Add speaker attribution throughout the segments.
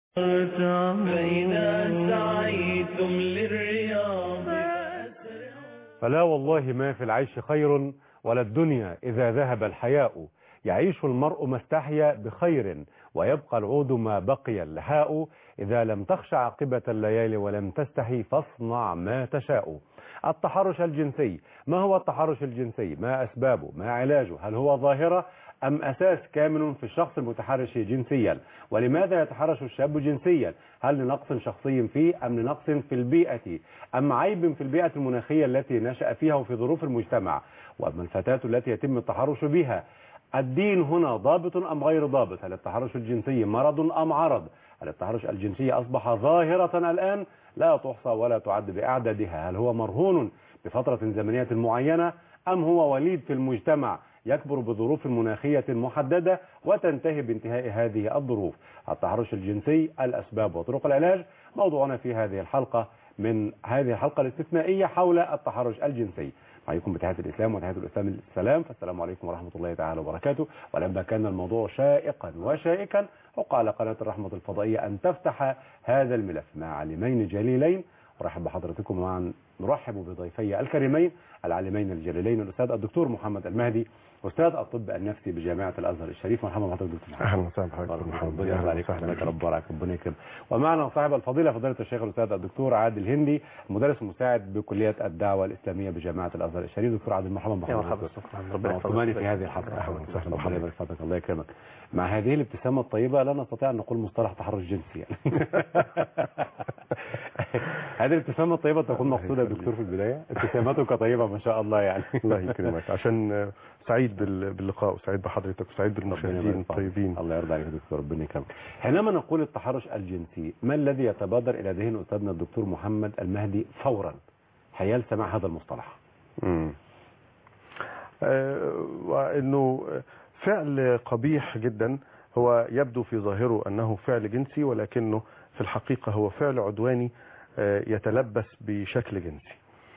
Speaker 1: فإذا سعيتم للرياض
Speaker 2: فلا والله ما في العيش خير ولا الدنيا إذا ذهب الحياء يعيش المرء ما استحيا بخير ويبقى العود ما بقي اللحاء إذا لم تخش عاقبة الليالي ولم تستحي فاصنع ما تشاء التحرش الجنسي ما هو التحرش الجنسي ما أسبابه ما علاجه هل هو ظاهرة أم أساس كامن في الشخص المتحرش جنسيا ولماذا يتحرش الشاب جنسيا هل لنقص شخصي فيه أم لنقص في البيئة أم عيب في البيئة المناخية التي نشأ فيها وفي ظروف المجتمع وأما الفتاة التي يتم التحرش بها الدين هنا ضابط أم غير ضابط هل التحرش الجنسي مرض أم عرض هل التحرش الجنسي أصبح ظاهرة الآن لا تحصى ولا تعد بأعدادها هل هو مرهون بفترة زمنية معينة أم هو وليد في المجتمع يكبر بظروف مناخية محددة وتنتهي بانتهاء هذه الظروف التحرش الجنسي الأسباب وطرق العلاج موضوعنا في هذه الحلقة من هذه الحلقة الاستثنائية حول التحرش الجنسي معكم بتحية الإسلام وتحية الإسلام السلام فالسلام عليكم ورحمة الله تعالى وبركاته ولما كان الموضوع شائقا وشائكا حق على قناة الرحمة الفضائية أن تفتح هذا الملف مع عالمين جليلين ارحب بحضرتكم ومعا نرحب بضيفي الكريمين العالمين الجليلين الأستاذ الدكتور محمد المهدي أستاذ الطب النفسي بجامعة الأزهر الشريف مرحبا بحضرتك دكتور محمد
Speaker 3: اهلا وسهلا بحضرتك
Speaker 2: ربنا يرضى عليك ويحفظك رب ويرعاك ربنا يكرمك ومعنا صاحب الفضيله فضيله الشيخ الاستاذ الدكتور عادل هندي المدرس المساعد بكليه الدعوه الاسلاميه بجامعه الازهر الشريف دكتور عادل مرحبا
Speaker 3: يا
Speaker 2: بحضرتك
Speaker 3: مرحبا شكرا ربنا
Speaker 2: وطماني
Speaker 3: يحفظك
Speaker 2: في هذه الحلقه
Speaker 3: اهلا وسهلا
Speaker 2: ربنا يبارك في حضرتك الله يكرمك مع هذه الابتسامه الطيبه لا نستطيع ان نقول مصطلح تحرش جنسي يعني هذه الابتسامه الطيبه تكون مقصوده يا دكتور في البدايه ابتسامتك طيبه ما شاء الله يعني
Speaker 3: الله يكرمك عشان سعيد بال- باللقاء وسعيد بحضرتك وسعيد
Speaker 2: ربنا يبارك
Speaker 3: بالمشاهدين
Speaker 2: فيك.
Speaker 3: الطيبين
Speaker 2: الله يرضى عليك يا دكتور ربنا يكرمك حينما نقول التحرش الجنسي ما الذي يتبادر الى ذهن استاذنا الدكتور محمد المهدي فورا حيال سماع هذا المصطلح
Speaker 3: مم. آه، وانه فعل قبيح جدا هو يبدو في ظاهره انه فعل جنسي ولكنه في الحقيقه هو فعل عدواني آه، يتلبس بشكل جنسي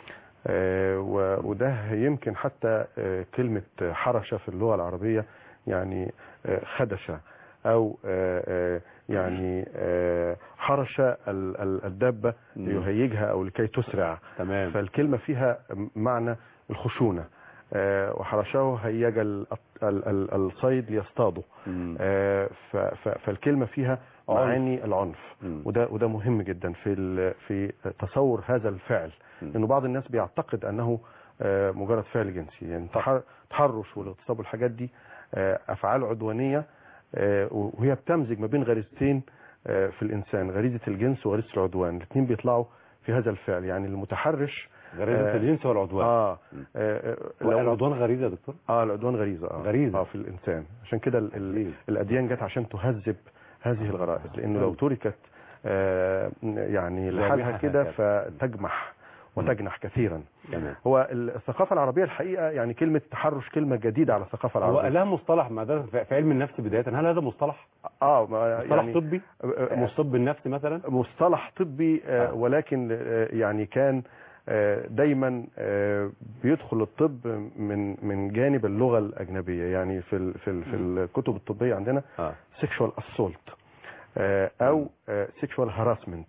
Speaker 3: آه، و- وده يمكن حتى آه، كلمه حرشه في اللغه العربيه يعني آه، خدشه او آه، آه، يعني آه، حرش ال- ال- الدابه
Speaker 2: مم.
Speaker 3: ليهيجها او لكي تسرع
Speaker 2: تمام
Speaker 3: فالكلمة فيها معنى الخشونة آه، وحرشه هيج ال- ال- ال- الصيد ليصطادوا
Speaker 2: مم.
Speaker 3: آه، ف- ف- فالكلمة فيها
Speaker 2: عنف.
Speaker 3: معاني العنف
Speaker 2: مم.
Speaker 3: وده وده مهم جدا في ال- في تصور هذا الفعل
Speaker 2: مم.
Speaker 3: انه بعض الناس بيعتقد انه آه، مجرد فعل جنسي يعني تح- تحرش والاغتصاب والحاجات دي آه، افعال عدوانيه آه، وهي بتمزج ما بين غريزتين آه، في الانسان غريزه الجنس وغريزه العدوان الاثنين بيطلعوا في هذا الفعل يعني المتحرش
Speaker 2: غريزه
Speaker 3: آه،
Speaker 2: الجنس والعدوان
Speaker 3: اه,
Speaker 2: مم.
Speaker 3: آه آه، لو-
Speaker 2: العدوان غريزه يا دكتور
Speaker 3: اه العدوان غريزه اه
Speaker 2: غريزة.
Speaker 3: اه في الانسان عشان كده ال- ال-
Speaker 2: عجيب.
Speaker 3: الاديان جت عشان تهذب هذه الغرائز لانه لو
Speaker 2: مم.
Speaker 3: تركت آه يعني لحالها
Speaker 2: جامحة
Speaker 3: كده
Speaker 2: هكذا.
Speaker 3: فتجمح وتجنح كثيرا
Speaker 2: تمام
Speaker 3: هو الثقافه العربيه الحقيقه يعني كلمه تحرش كلمه جديده على الثقافه
Speaker 2: هو
Speaker 3: العربيه
Speaker 2: لها مصطلح ما ده في في علم النفس بدايه هل هذا مصطلح
Speaker 3: اه ما
Speaker 2: مصطلح
Speaker 3: يعني
Speaker 2: طبي
Speaker 3: آه،
Speaker 2: مش طب النفس مثلا
Speaker 3: مصطلح طبي آه،
Speaker 2: آه.
Speaker 3: ولكن آه، يعني كان آه، دايما آه، بيدخل الطب من من جانب اللغه الاجنبيه يعني في ال- في ال- في الكتب الطبيه عندنا
Speaker 2: اه
Speaker 3: سيكشوال اسولت او سيكشوال هاراسمنت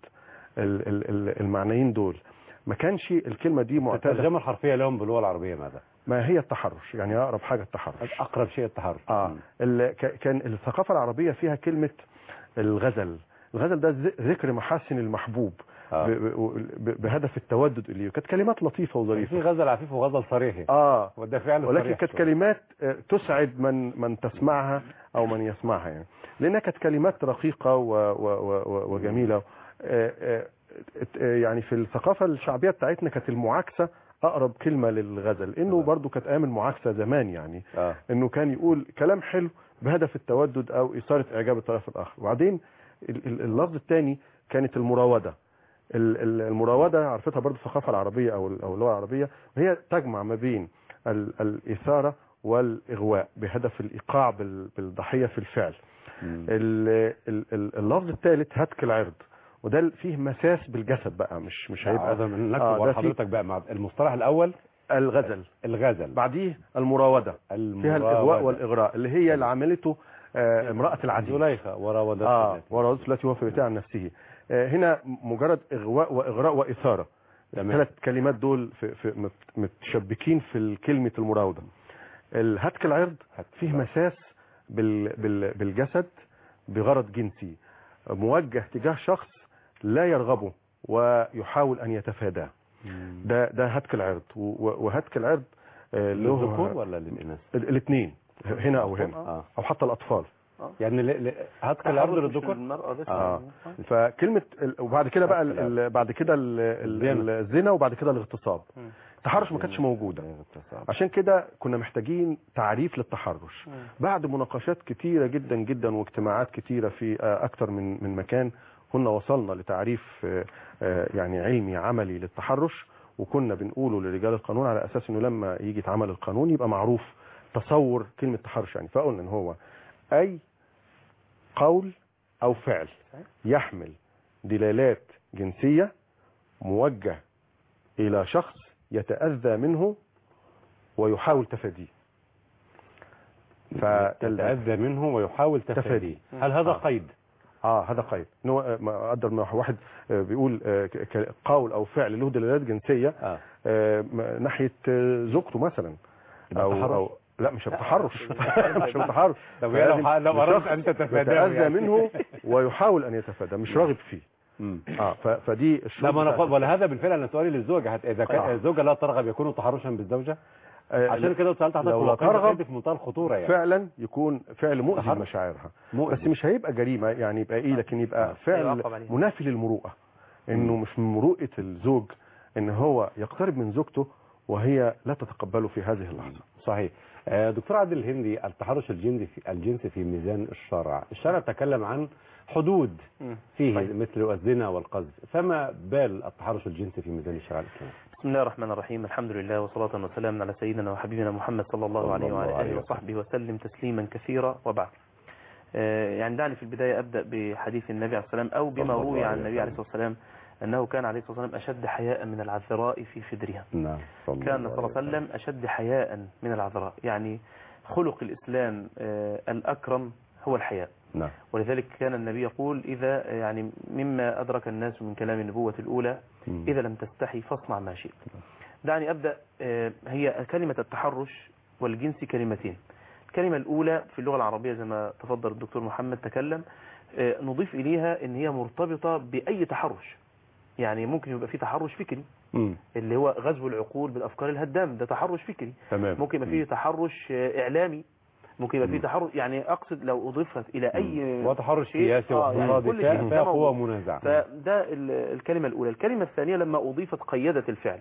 Speaker 3: المعنيين دول ما كانش الكلمه دي معتاده
Speaker 2: الترجمه الحرفيه لهم باللغه العربيه ماذا
Speaker 3: ما هي التحرش يعني اقرب حاجه التحرش
Speaker 2: اقرب شيء التحرش
Speaker 3: اه
Speaker 2: مم.
Speaker 3: ال- ك- كان الثقافه العربيه فيها كلمه الغزل الغزل ده ذ- ذكر محاسن المحبوب
Speaker 2: آه.
Speaker 3: ب- ب- ب- بهدف التودد اليه كانت كلمات لطيفه
Speaker 2: في
Speaker 3: وظريفه
Speaker 2: غزل عفيف وغزل صريح
Speaker 3: اه
Speaker 2: وده فعل
Speaker 3: ولكن
Speaker 2: صريح
Speaker 3: كانت
Speaker 2: شوية.
Speaker 3: كلمات آه، تسعد من من تسمعها او من يسمعها يعني لانها كانت كلمات رقيقه و و و و وجميله آه، آه، آه، يعني في الثقافه الشعبيه بتاعتنا كانت المعاكسه اقرب كلمه للغزل انه
Speaker 2: تمام.
Speaker 3: برضو كانت ايام المعاكسه زمان يعني
Speaker 2: اه
Speaker 3: انه كان يقول كلام حلو بهدف التودد او اثاره اعجاب الطرف الاخر وبعدين ال- ال- اللفظ الثاني كانت المراوده ال- ال- المراوده عرفتها برضو الثقافه العربيه او ال- او اللغه العربيه وهي تجمع ما بين ال- الاثاره والاغواء بهدف الايقاع بال- بالضحيه في الفعل
Speaker 2: مم.
Speaker 3: ال- ال- ال- اللفظ الثالث هتك العرض وده فيه مساس بالجسد بقى مش مش هيبقى
Speaker 2: هذا من نكتب
Speaker 3: آه، ده
Speaker 2: على
Speaker 3: في-
Speaker 2: حضرتك بقى مع المصطلح الاول
Speaker 3: الغزل
Speaker 2: الغزل
Speaker 3: بعديه المراوده فيها الاغواء والاغراء اللي هي اللي عملته آه، امرأة العزيز
Speaker 2: زليخة وراودته
Speaker 3: اه
Speaker 2: التي-
Speaker 3: وراودته التي هو في بيتها عن نفسه آه، هنا مجرد اغواء واغراء واثاره
Speaker 2: تمام.
Speaker 3: الثلاث كلمات دول في في مت- متشبكين في كلمه المراوده الهتك العرض فيه مساس بال بال بالجسد بغرض جنسي موجه تجاه شخص لا يرغبه ويحاول ان يتفاداه
Speaker 2: مم.
Speaker 3: ده ده هتك العرض و- و- وهتك العرض آه، له
Speaker 2: للذكور ولا للإناث؟
Speaker 3: الاثنين هنا او هنا
Speaker 2: اه
Speaker 3: او حتى الاطفال
Speaker 2: يعني ل- ل- هتك العرض
Speaker 4: تحرش مش
Speaker 2: للذكور
Speaker 4: للمرأة بس
Speaker 3: آه.
Speaker 4: يعني.
Speaker 3: فكلمه ال- وبعد كده بقى ال-
Speaker 2: الكلام.
Speaker 3: ال- بعد كده ال- ال-
Speaker 2: الزنا.
Speaker 3: الزنا وبعد كده الاغتصاب
Speaker 4: مم.
Speaker 3: التحرش ما كانتش موجوده
Speaker 2: اغتصاب.
Speaker 3: عشان كده كنا محتاجين تعريف للتحرش
Speaker 4: مم.
Speaker 3: بعد مناقشات كتيره جدا جدا واجتماعات كتيره في آه، اكتر من من مكان كنا وصلنا لتعريف آه، آه، يعني علمي عملي للتحرش وكنا بنقوله لرجال القانون على اساس انه لما يجي يتعمل القانون يبقى معروف تصور كلمه تحرش يعني فقلنا ان هو اي قول او فعل يحمل دلالات جنسيه موجه الى شخص يتاذى منه ويحاول تفاديه فال...
Speaker 2: يتأذى منه ويحاول تفاديه
Speaker 3: تفاديه.
Speaker 2: هل هذا
Speaker 3: آه.
Speaker 2: قيد؟
Speaker 3: اه هذا قيد إن هو آه، ما قدر ما واحد آه، بيقول آه، ك- ك- قول او فعل له دلالات جنسيه
Speaker 2: اه
Speaker 3: آه، م- ناحيه آه، زوجته مثلا
Speaker 2: يبقى
Speaker 3: او
Speaker 2: تحرش؟
Speaker 3: او لا مش بتحرش مش بتحرش
Speaker 2: طب هي لو
Speaker 3: فلازم
Speaker 2: لو أردت
Speaker 3: شخص
Speaker 2: أن تتفاداه
Speaker 3: يتأذى
Speaker 2: يعني.
Speaker 3: منه ويحاول ان يتفادى مش راغب فيه
Speaker 2: مم.
Speaker 3: اه ف- فدي
Speaker 2: لا
Speaker 3: الشروط
Speaker 2: ما انا
Speaker 3: بتاعت-
Speaker 2: ولا هذا بالفعل انا سؤالي للزوجه هت- اذا كان
Speaker 3: آه.
Speaker 2: الزوجه لا ترغب يكون تحرشا بالزوجه
Speaker 3: آه،
Speaker 2: عشان كده سالت حضرتك
Speaker 3: لو
Speaker 2: هو
Speaker 3: لا
Speaker 2: قيد-
Speaker 3: ترغب
Speaker 2: قيد في منتهى الخطوره يعني
Speaker 3: فعلا يكون فعل مؤذي
Speaker 2: تحرش.
Speaker 3: لمشاعرها
Speaker 2: مؤذي.
Speaker 3: بس مش هيبقى جريمه يعني يبقى ايه لكن يبقى فعل
Speaker 4: يعاقب عليه.
Speaker 3: منافي للمروءه انه مش من مروءه الزوج ان هو يقترب من زوجته وهي لا تتقبله في هذه اللحظه
Speaker 2: صحيح آه، دكتور عادل الهندي التحرش الجنسي في الجنسي في ميزان الشرع الشرع تكلم عن حدود
Speaker 4: مم.
Speaker 2: فيه
Speaker 4: طيب.
Speaker 2: مثل الزنا والقذف فما بال التحرش الجنسي في ميزان الشرع الاسلامي
Speaker 4: بسم الله الرحمن الرحيم الحمد لله وصلاة وسلاما على سيدنا وحبيبنا محمد صلى الله
Speaker 2: صلى
Speaker 4: عليه
Speaker 2: الله
Speaker 4: وعلى
Speaker 2: عليه
Speaker 4: آله
Speaker 2: وسلم.
Speaker 4: وصحبه وسلم تسليما كثيرا وبعد آه، يعني دعني في البداية أبدأ بحديث النبي عليه الصلاة والسلام أو
Speaker 2: صلى
Speaker 4: بما
Speaker 2: الله
Speaker 4: روي عن
Speaker 2: عليه
Speaker 4: النبي عليه
Speaker 2: وسلم.
Speaker 4: الصلاة والسلام أنه كان عليه الصلاة والسلام أشد حياء من العذراء في خدرها
Speaker 2: نعم
Speaker 4: كان صلى الله عليه وسلم أشد حياء من العذراء يعني خلق الإسلام آه، الأكرم هو الحياء
Speaker 2: نعم
Speaker 4: ولذلك كان النبي يقول إذا يعني مما أدرك الناس من كلام النبوة الأولى
Speaker 2: مم.
Speaker 4: إذا لم تستحي فاصنع ما شئت دعني أبدأ آه، هي كلمة التحرش والجنس كلمتين الكلمة الأولى في اللغة العربية زي ما تفضل الدكتور محمد تكلم آه، نضيف إليها أن هي مرتبطة بأي تحرش يعني ممكن يبقى في تحرش فكري
Speaker 2: مم.
Speaker 4: اللي هو غزو العقول بالأفكار الهدام ده تحرش فكري
Speaker 2: تمام
Speaker 4: ممكن يبقى فيه تحرش آه، إعلامي ممكن يبقى فيه
Speaker 2: مم.
Speaker 4: تحرش يعني أقصد لو أضيفت إلى أي
Speaker 2: وتحرش
Speaker 4: شيء،
Speaker 2: سياسي
Speaker 4: آه، يعني
Speaker 2: واقتصادي
Speaker 4: كل شيء
Speaker 2: فهو
Speaker 4: ده
Speaker 2: هو
Speaker 4: موجود.
Speaker 2: منازع
Speaker 4: فده ال- الكلمة الأولى الكلمة الثانية لما أضيفت قيدت الفعل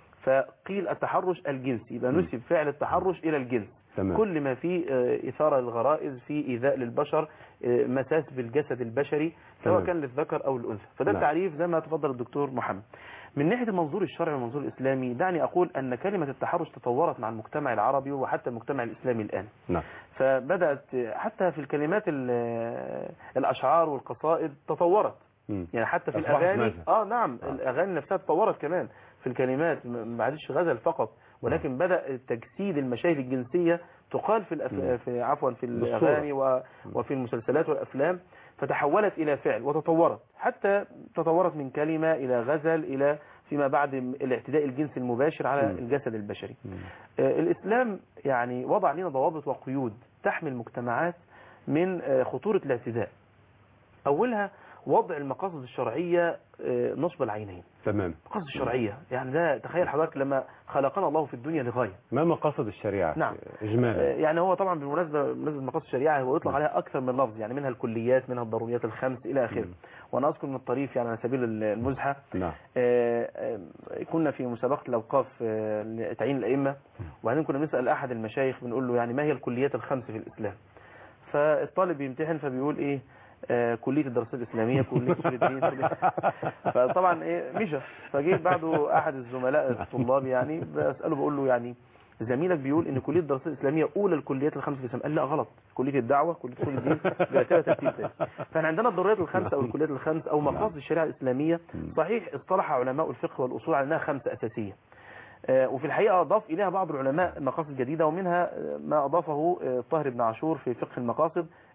Speaker 4: فقيل التحرش الجنسي يبقى
Speaker 2: م.
Speaker 4: نسب فعل التحرش إلى الجنس
Speaker 2: تمام
Speaker 4: كل ما فيه آه، إثارة للغرائز في إيذاء للبشر آه، مساس بالجسد البشري سواء
Speaker 2: تمام.
Speaker 4: كان للذكر أو الأنثى فده
Speaker 2: نعم.
Speaker 4: التعريف زي ما تفضل الدكتور محمد من ناحية المنظور الشرعي والمنظور الإسلامي دعني أقول أن كلمة التحرش تطورت مع المجتمع العربي وحتى المجتمع الإسلامي الآن
Speaker 2: نعم
Speaker 4: فبدأت حتى في الكلمات ال- الأشعار والقصائد تطورت
Speaker 2: مم.
Speaker 4: يعني حتى في
Speaker 2: أصبحت
Speaker 4: الأغاني
Speaker 2: ماذا؟
Speaker 4: اه نعم
Speaker 2: آه.
Speaker 4: الأغاني نفسها تطورت كمان في الكلمات م- ما عادش غزل فقط ولكن بدأ تجسيد المشاهد الجنسية تقال في, الأف...
Speaker 2: مم.
Speaker 4: في عفوا في
Speaker 2: بالصورة.
Speaker 4: الأغاني و... وفي المسلسلات والأفلام فتحولت إلى فعل وتطورت حتى تطورت من كلمة إلى غزل إلى فيما بعد الاعتداء الجنسي المباشر على
Speaker 2: مم.
Speaker 4: الجسد البشري
Speaker 2: مم.
Speaker 4: آه، الإسلام يعني وضع لنا ضوابط وقيود تحمي المجتمعات من آه، خطورة الاعتداء أولها وضع المقاصد الشرعية آه، نصب العينين
Speaker 2: تمام
Speaker 4: المقاصد الشرعية يعني ده تخيل حضرتك لما خلقنا الله في الدنيا لغاية
Speaker 2: ما مقاصد الشريعة
Speaker 4: نعم.
Speaker 2: آه، إجمالا
Speaker 4: آه، يعني هو طبعا بالمناسبة بالنسبة لمقاصد الشريعة هو يطلق عليها أكثر من لفظ يعني منها الكليات منها الضروريات الخمس إلى آخره
Speaker 2: مم.
Speaker 4: وأنا أذكر من الطريف يعني على سبيل المزحة
Speaker 2: نعم
Speaker 4: آه، آه، كنا في مسابقة الأوقاف آه، لتعيين الأئمة وبعدين كنا بنسأل أحد المشايخ بنقول له يعني ما هي الكليات الخمس في الإسلام فالطالب بيمتحن فبيقول إيه آه، كلية الدراسات الإسلامية كلية أصول الدين كلية- فطبعا إيه مشى فجه بعده أحد الزملاء الطلاب يعني بسأله بقول له يعني زميلك بيقول ان كليه الدراسات الاسلاميه اولى الكليات الخمس في الاسلام قال لا غلط كليه الدعوه كليه اصول الدين بيرتبها ترتيب ثاني فاحنا عندنا الضروريات الخمسه او الكليات الخمس او مقاصد الشريعه الاسلاميه صحيح اصطلح علماء الفقه والاصول على انها خمسه اساسيه آه، وفي الحقيقه اضاف اليها بعض العلماء مقاصد جديده ومنها آه، ما اضافه آه، طاهر بن عاشور في فقه المقاصد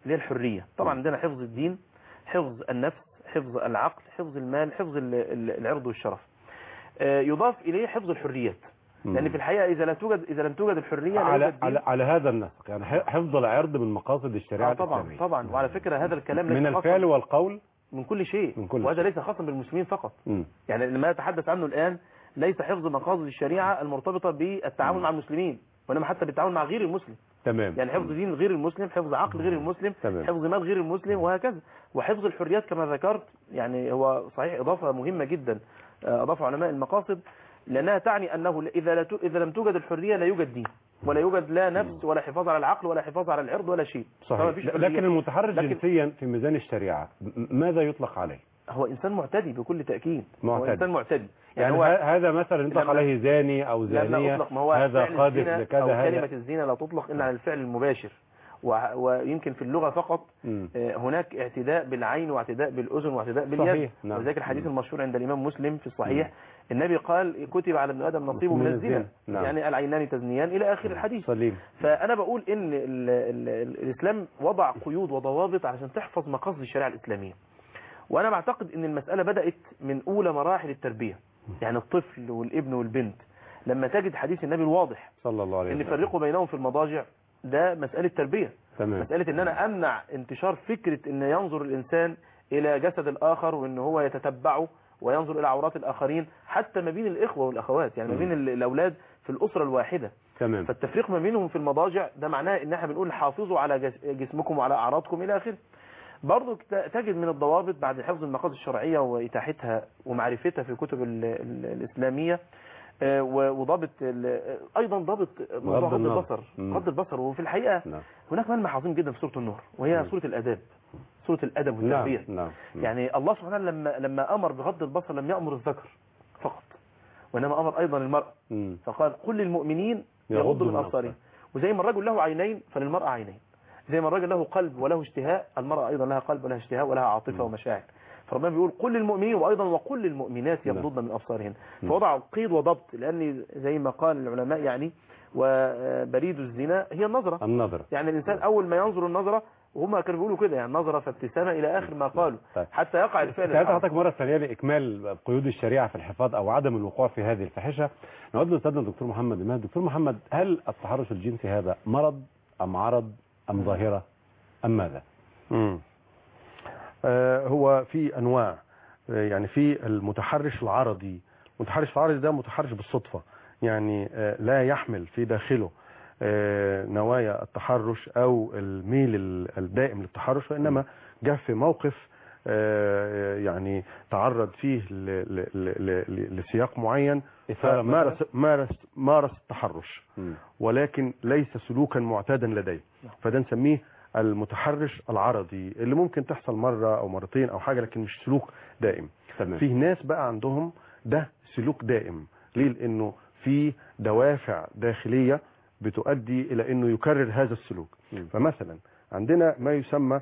Speaker 4: اللي هي الحريه طبعا عندنا حفظ الدين حفظ النفس حفظ العقل حفظ المال حفظ ال- ال- العرض والشرف آه، يضاف اليه حفظ الحريات لان في الحقيقه اذا لا توجد اذا لم توجد الحريه لا
Speaker 2: على
Speaker 4: يوجد دين.
Speaker 2: على على هذا النسق يعني ح- حفظ العرض من مقاصد الشريعه
Speaker 4: آه طبعا
Speaker 2: الاسلاميه
Speaker 4: طبعا وعلى فكره هذا الكلام ليس
Speaker 2: من
Speaker 4: خاصاً
Speaker 2: الفعل والقول
Speaker 4: من كل شيء
Speaker 2: من كل
Speaker 4: وهذا
Speaker 2: شيء.
Speaker 4: ليس خاصا بالمسلمين فقط
Speaker 2: مم.
Speaker 4: يعني ما يتحدث عنه الآن ليس حفظ مقاصد الشريعة المرتبطة بالتعامل مع المسلمين وإنما حتى بالتعامل مع غير المسلم
Speaker 2: تمام
Speaker 4: يعني حفظ دين غير المسلم حفظ عقل غير المسلم
Speaker 2: تمام.
Speaker 4: حفظ مال غير المسلم وهكذا وحفظ الحريات كما ذكرت يعني هو صحيح إضافة مهمة جدا آه، أضاف علماء المقاصد لأنها تعني أنه إذا, لا ت- إذا لم توجد الحرية لا يوجد دين ولا يوجد لا نفس ولا حفاظ على العقل ولا حفاظ على العرض ولا شيء فما
Speaker 2: صحيح
Speaker 4: فيش
Speaker 2: ل-
Speaker 4: حرية.
Speaker 2: لكن المتحرش
Speaker 4: لكن-
Speaker 2: جنسيا في ميزان الشريعه م- ماذا يطلق عليه
Speaker 4: هو إنسان معتدي بكل تأكيد هو
Speaker 2: معتدي.
Speaker 4: إنسان معتدي
Speaker 2: يعني
Speaker 4: هو
Speaker 2: ه- هذا مثلا يطلق
Speaker 4: لما-
Speaker 2: عليه زاني او
Speaker 4: لا لا
Speaker 2: زانيه
Speaker 4: أطلق ما هو
Speaker 2: هذا
Speaker 4: فعل
Speaker 2: قاذف
Speaker 4: الزنا
Speaker 2: لكذا
Speaker 4: أو كلمة
Speaker 2: هذا
Speaker 4: الزنا لا تطلق إلا على الفعل المباشر و- ويمكن في اللغة فقط
Speaker 2: مم.
Speaker 4: آه، هناك اعتداء بالعين واعتداء بالأذن واعتداء باليد
Speaker 2: صحيح، نعم.
Speaker 4: وذلك الحديث المشهور عند الإمام مسلم في الصحيح النبي قال كتب على ابن آدم نصيبه من
Speaker 2: من
Speaker 4: الزنا
Speaker 2: الزنا، نعم.
Speaker 4: يعني العينان تزنيان إلى آخر الحديث
Speaker 2: سليم
Speaker 4: فأنا بقول إن ال ال ال الإسلام وضع قيود وضوابط علشان تحفظ مقاصد الشريعة الإسلامية وأنا بعتقد إن المسألة بدأت من أولى مراحل التربية يعني الطفل والابن والبنت لما تجد حديث النبي الواضح
Speaker 2: صلى الله عليه
Speaker 4: ان
Speaker 2: وسلم
Speaker 4: يفرقوا بينهم في المضاجع ده مسألة تربية
Speaker 2: تمام
Speaker 4: مسألة ان انا امنع انتشار فكرة ان ينظر الانسان الى جسد الاخر وان هو يتتبعه وينظر الى عورات الاخرين حتى ما بين الاخوة والاخوات يعني ما بين ال- الاولاد في الاسرة الواحدة
Speaker 2: تمام
Speaker 4: فالتفريق ما بينهم في المضاجع ده معناه ان احنا بنقول حافظوا على جس- جسمكم وعلى اعراضكم الى اخره برضو ت- تجد من الضوابط بعد حفظ المقاصد الشرعية وإتاحتها ومعرفتها في الكتب ال- ال- الإسلامية آه، و- وضابط ال- ايضا ضابط موضوع
Speaker 2: غض
Speaker 4: غض
Speaker 2: النظر.
Speaker 4: البصر
Speaker 2: مم.
Speaker 4: غض البصر وفي الحقيقه
Speaker 2: نعم
Speaker 4: هناك ملمح عظيم جدا في سوره النور وهي
Speaker 2: مم.
Speaker 4: سوره الاداب سوره الادب والتربيه
Speaker 2: نعم نعم
Speaker 4: يعني الله سبحانه لما لما امر بغض البصر لم يامر الذكر فقط وانما امر ايضا المراه
Speaker 2: مم.
Speaker 4: فقال قل للمؤمنين يغضوا من ابصارهم وزي ما الرجل له عينين فللمراه عينين زي ما الرجل له قلب وله اشتهاء المراه ايضا لها قلب ولها اشتهاء ولها عاطفه ومشاعر فربنا بيقول قل للمؤمنين وايضا وقل للمؤمنات
Speaker 2: نعم.
Speaker 4: يغضضن من ابصارهن
Speaker 2: نعم.
Speaker 4: فوضع قيد وضبط لان زي ما قال العلماء يعني وبريد الزنا هي النظره
Speaker 2: النظر
Speaker 4: يعني الانسان اول ما ينظر النظره وهم كانوا بيقولوا كده يعني نظره فابتسامه الى اخر ما قالوا
Speaker 2: طيب.
Speaker 4: حتى يقع الفعل
Speaker 2: سألت
Speaker 4: الحرام.
Speaker 2: حضرتك مرة ثانية لإكمال قيود الشريعة في الحفاظ أو عدم الوقوع في هذه الفاحشة نعود لأستاذنا الدكتور محمد إمام دكتور محمد هل التحرش الجنسي هذا مرض أم عرض أم ظاهرة أم ماذا؟
Speaker 3: مم. آه، هو في انواع آه، يعني في المتحرش العرضي المتحرش العرضي ده متحرش بالصدفة يعني آه، لا يحمل في داخله آه، نوايا التحرش او الميل ال- الدائم للتحرش وانما جاء في موقف آه، يعني تعرض فيه ل- ل- ل- ل- لسياق معين
Speaker 2: إثارة
Speaker 3: فمارس
Speaker 2: مثلا؟
Speaker 3: مارس مارس التحرش
Speaker 2: مم.
Speaker 3: ولكن ليس سلوكا معتادا لديه فده نسميه المتحرش العرضي اللي ممكن تحصل مرة او مرتين او حاجة لكن مش سلوك دائم
Speaker 2: تمام
Speaker 3: فيه ناس بقى عندهم ده سلوك دائم ليه لانه في دوافع داخلية بتؤدي الى انه يكرر هذا السلوك
Speaker 2: مم.
Speaker 3: فمثلا عندنا ما يسمى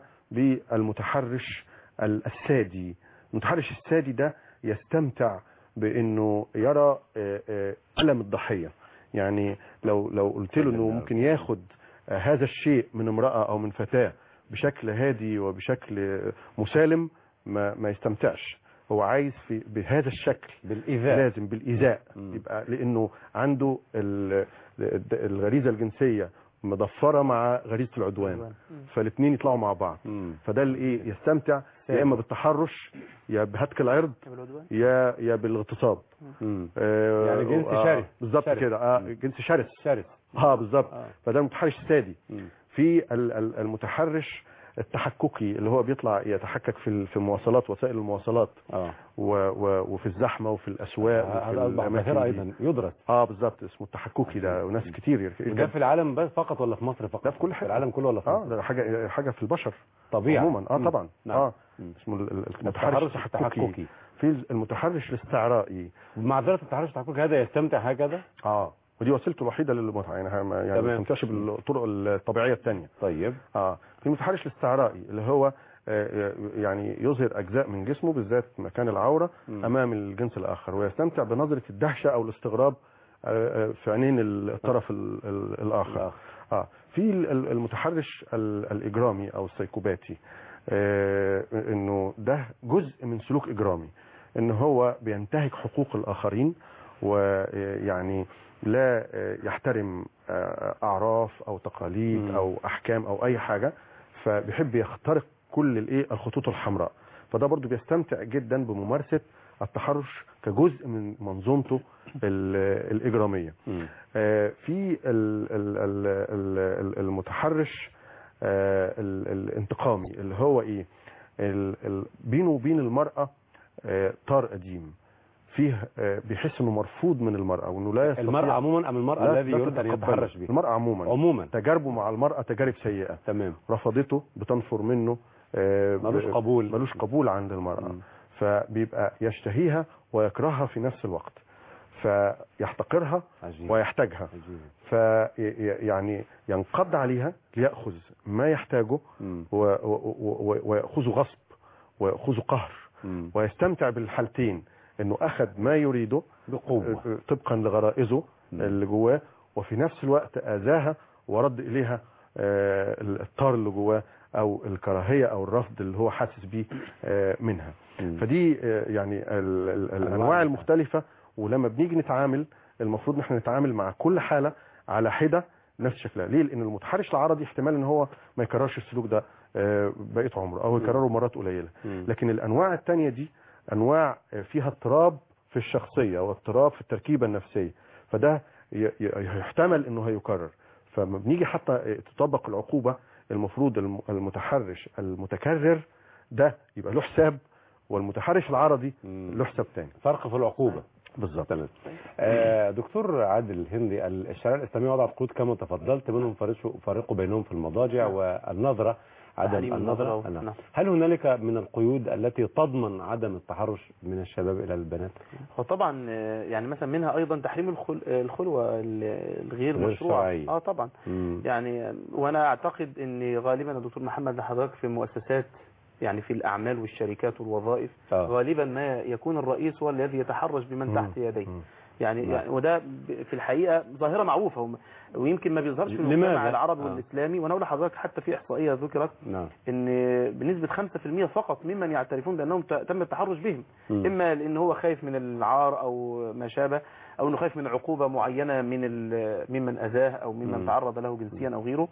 Speaker 3: بالمتحرش ال- السادي المتحرش السادي ده يستمتع بانه يرى آه، آه، ألم الضحية يعني لو لو قلت له انه ممكن ياخد آه، هذا الشيء من امرأة او من فتاة بشكل هادي وبشكل آه، مسالم ما ما يستمتعش هو عايز في بهذا الشكل
Speaker 2: بالإيذاء
Speaker 3: لازم بالايذاء
Speaker 2: مم.
Speaker 3: يبقى لانه عنده ال- الغريزه الجنسيه مضفره مع غريزه العدوان فالاثنين يطلعوا مع بعض
Speaker 2: مم.
Speaker 3: فده اللي ايه يستمتع يا اما بالتحرش يا بهتك العرض
Speaker 4: بالعدوان.
Speaker 3: يا يا بالاغتصاب
Speaker 2: مم.
Speaker 3: آه،
Speaker 2: يعني جنس
Speaker 3: آه،
Speaker 2: شرس.
Speaker 3: بالظبط
Speaker 2: شرس.
Speaker 3: كده اه
Speaker 2: مم.
Speaker 3: جنس شرس
Speaker 2: شرس
Speaker 3: اه بالظبط
Speaker 2: آه.
Speaker 3: فده المتحرش السادي
Speaker 2: مم.
Speaker 3: في ال- ال- المتحرش التحككي اللي هو بيطلع يتحكك في ال- في المواصلات وسائل المواصلات
Speaker 2: اه
Speaker 3: و و وفي الزحمه وفي الاسواق وفي
Speaker 2: هذا أصبح
Speaker 3: الأماكن
Speaker 2: ظاهرة
Speaker 3: دي.
Speaker 2: أيضا يدرس
Speaker 3: اه بالظبط اسمه التحككي ده وناس كتير يرك-
Speaker 2: وده في العالم بس فقط ولا في مصر فقط؟
Speaker 3: ده في كل حتة.
Speaker 2: في العالم كله ولا في
Speaker 3: اه
Speaker 2: مصر؟
Speaker 3: ده حاجه حاجه في البشر
Speaker 2: طبيعي
Speaker 3: عموما اه
Speaker 2: مم.
Speaker 3: طبعا
Speaker 2: نعم.
Speaker 3: اه
Speaker 2: مم.
Speaker 3: اسمه ال- ال- المتحرش
Speaker 2: التحرش
Speaker 3: التحككي
Speaker 2: التحككي
Speaker 3: في المتحرش الاستعرائي
Speaker 2: معذرة التحرش التحككي هذا يستمتع هكذا؟
Speaker 3: اه ودي وسيلته الوحيده للمتعه يعني ها- ما- يعني
Speaker 2: تمام.
Speaker 3: ما يستمتعش بالطرق الطبيعيه الثانيه
Speaker 2: طيب
Speaker 3: اه في المتحرش الاستعرائي اللي هو آه، يعني يظهر اجزاء من جسمه بالذات مكان العوره
Speaker 2: مم.
Speaker 3: امام الجنس الاخر ويستمتع بنظره الدهشه او الاستغراب آه، آه، في عينين الطرف ال- ال- الاخر
Speaker 2: الآخر.
Speaker 3: اه في ال- ال- المتحرش ال- الاجرامي او السيكوباتي آه انه ده جزء من سلوك اجرامي ان هو بينتهك حقوق الاخرين ويعني لا آه، يحترم آه، اعراف او تقاليد
Speaker 2: مم.
Speaker 3: او احكام او اي حاجه فبيحب يخترق كل الايه الخطوط الحمراء فده برضو بيستمتع جدا بممارسه التحرش كجزء من منظومته ال- الاجراميه
Speaker 2: مم.
Speaker 3: آه، في ال- ال- ال- ال- ال- المتحرش آه، ال- الانتقامي اللي هو ايه ال- ال- بينه وبين المرأة آه، طار قديم فيه آه، بيحس انه مرفوض من المرأة وانه لا يستطيع
Speaker 2: المرأة عموما ام المرأة
Speaker 3: لا-
Speaker 2: الذي
Speaker 3: لا
Speaker 2: يريد ان
Speaker 3: تتقبله.
Speaker 2: يتحرش به
Speaker 3: المرأة عموما
Speaker 2: عموما
Speaker 3: تجاربه مع المرأة تجارب سيئة
Speaker 2: تمام
Speaker 3: رفضته بتنفر منه آه،
Speaker 2: ملوش
Speaker 3: ب-
Speaker 2: قبول
Speaker 3: ملوش قبول عند المرأة
Speaker 2: مم.
Speaker 3: فبيبقى يشتهيها ويكرهها في نفس الوقت فيحتقرها
Speaker 2: عجيب
Speaker 3: ويحتاجها
Speaker 2: عجيب
Speaker 3: فيعني ينقض عليها ليأخذ ما يحتاجه
Speaker 2: مم.
Speaker 3: و- و- و- ويأخذه غصب ويأخذه قهر
Speaker 2: مم.
Speaker 3: ويستمتع بالحالتين انه اخذ ما يريده
Speaker 2: بقوة
Speaker 3: طبقا لغرائزه
Speaker 2: مم.
Speaker 3: اللي جواه وفي نفس الوقت اذاها ورد اليها آه، الطار اللي جواه او الكراهيه او الرفض اللي هو حاسس بيه آه، منها
Speaker 2: مم.
Speaker 3: فدي آه، يعني ال- ال- الانواع المختلفه ولما بنيجي نتعامل المفروض ان احنا نتعامل مع كل حاله على حده نفس شكلها ليه لان المتحرش العرضي احتمال ان هو ما يكررش السلوك ده آه، بقيه عمره او يكرره مرات قليله
Speaker 2: مم.
Speaker 3: لكن الانواع التانية دي انواع فيها اضطراب في الشخصيه واضطراب في التركيبه النفسيه فده ي- ي- يحتمل انه هيكرر فما بنيجي حتى تطبق العقوبه المفروض الم- المتحرش المتكرر ده يبقى له حساب والمتحرش العرضي
Speaker 2: مم.
Speaker 3: له حساب تاني
Speaker 2: فرق في العقوبة
Speaker 3: بالظبط
Speaker 2: تمام آه دكتور عادل هندي الشريعة الإسلامية وضعت قيود كما تفضلت منهم فرقوا فرقوا بينهم في المضاجع والنظرة عدم
Speaker 4: تحريم
Speaker 2: النظرة
Speaker 4: النظرة.
Speaker 2: نعم.
Speaker 4: نعم.
Speaker 2: هل هنالك من القيود التي تضمن عدم التحرش من الشباب إلى البنات
Speaker 4: هو طبعا آه، يعني مثلا منها ايضا تحريم الخل... آه، الخلوه ال- الغير
Speaker 2: غير
Speaker 4: مشروعه
Speaker 2: شرعية.
Speaker 4: اه طبعا
Speaker 2: مم.
Speaker 4: يعني آه، وانا اعتقد ان غالبا يا دكتور محمد حضرتك في المؤسسات يعني في الاعمال والشركات والوظائف
Speaker 2: آه.
Speaker 4: غالبا ما يكون الرئيس هو الذي يتحرش بمن
Speaker 3: مم.
Speaker 4: تحت يديه
Speaker 3: مم.
Speaker 4: يعني,
Speaker 2: نعم.
Speaker 4: يعني وده ب- في الحقيقه ظاهره معروفه هم- ويمكن ما بيظهرش في
Speaker 2: لماذا؟
Speaker 4: المجتمع العربي
Speaker 2: آه.
Speaker 4: والاسلامي وانا اقول لحضرتك حتى في احصائيه ذكرت
Speaker 2: نعم
Speaker 4: ان بنسبه 5% فقط ممن يعترفون بانهم ت- تم التحرش بهم
Speaker 2: مم.
Speaker 4: اما لان هو خايف من العار او ما شابه او انه خايف من عقوبه معينه من ال- ممن اذاه او
Speaker 2: مم.
Speaker 4: ممن تعرض له جنسيا او غيره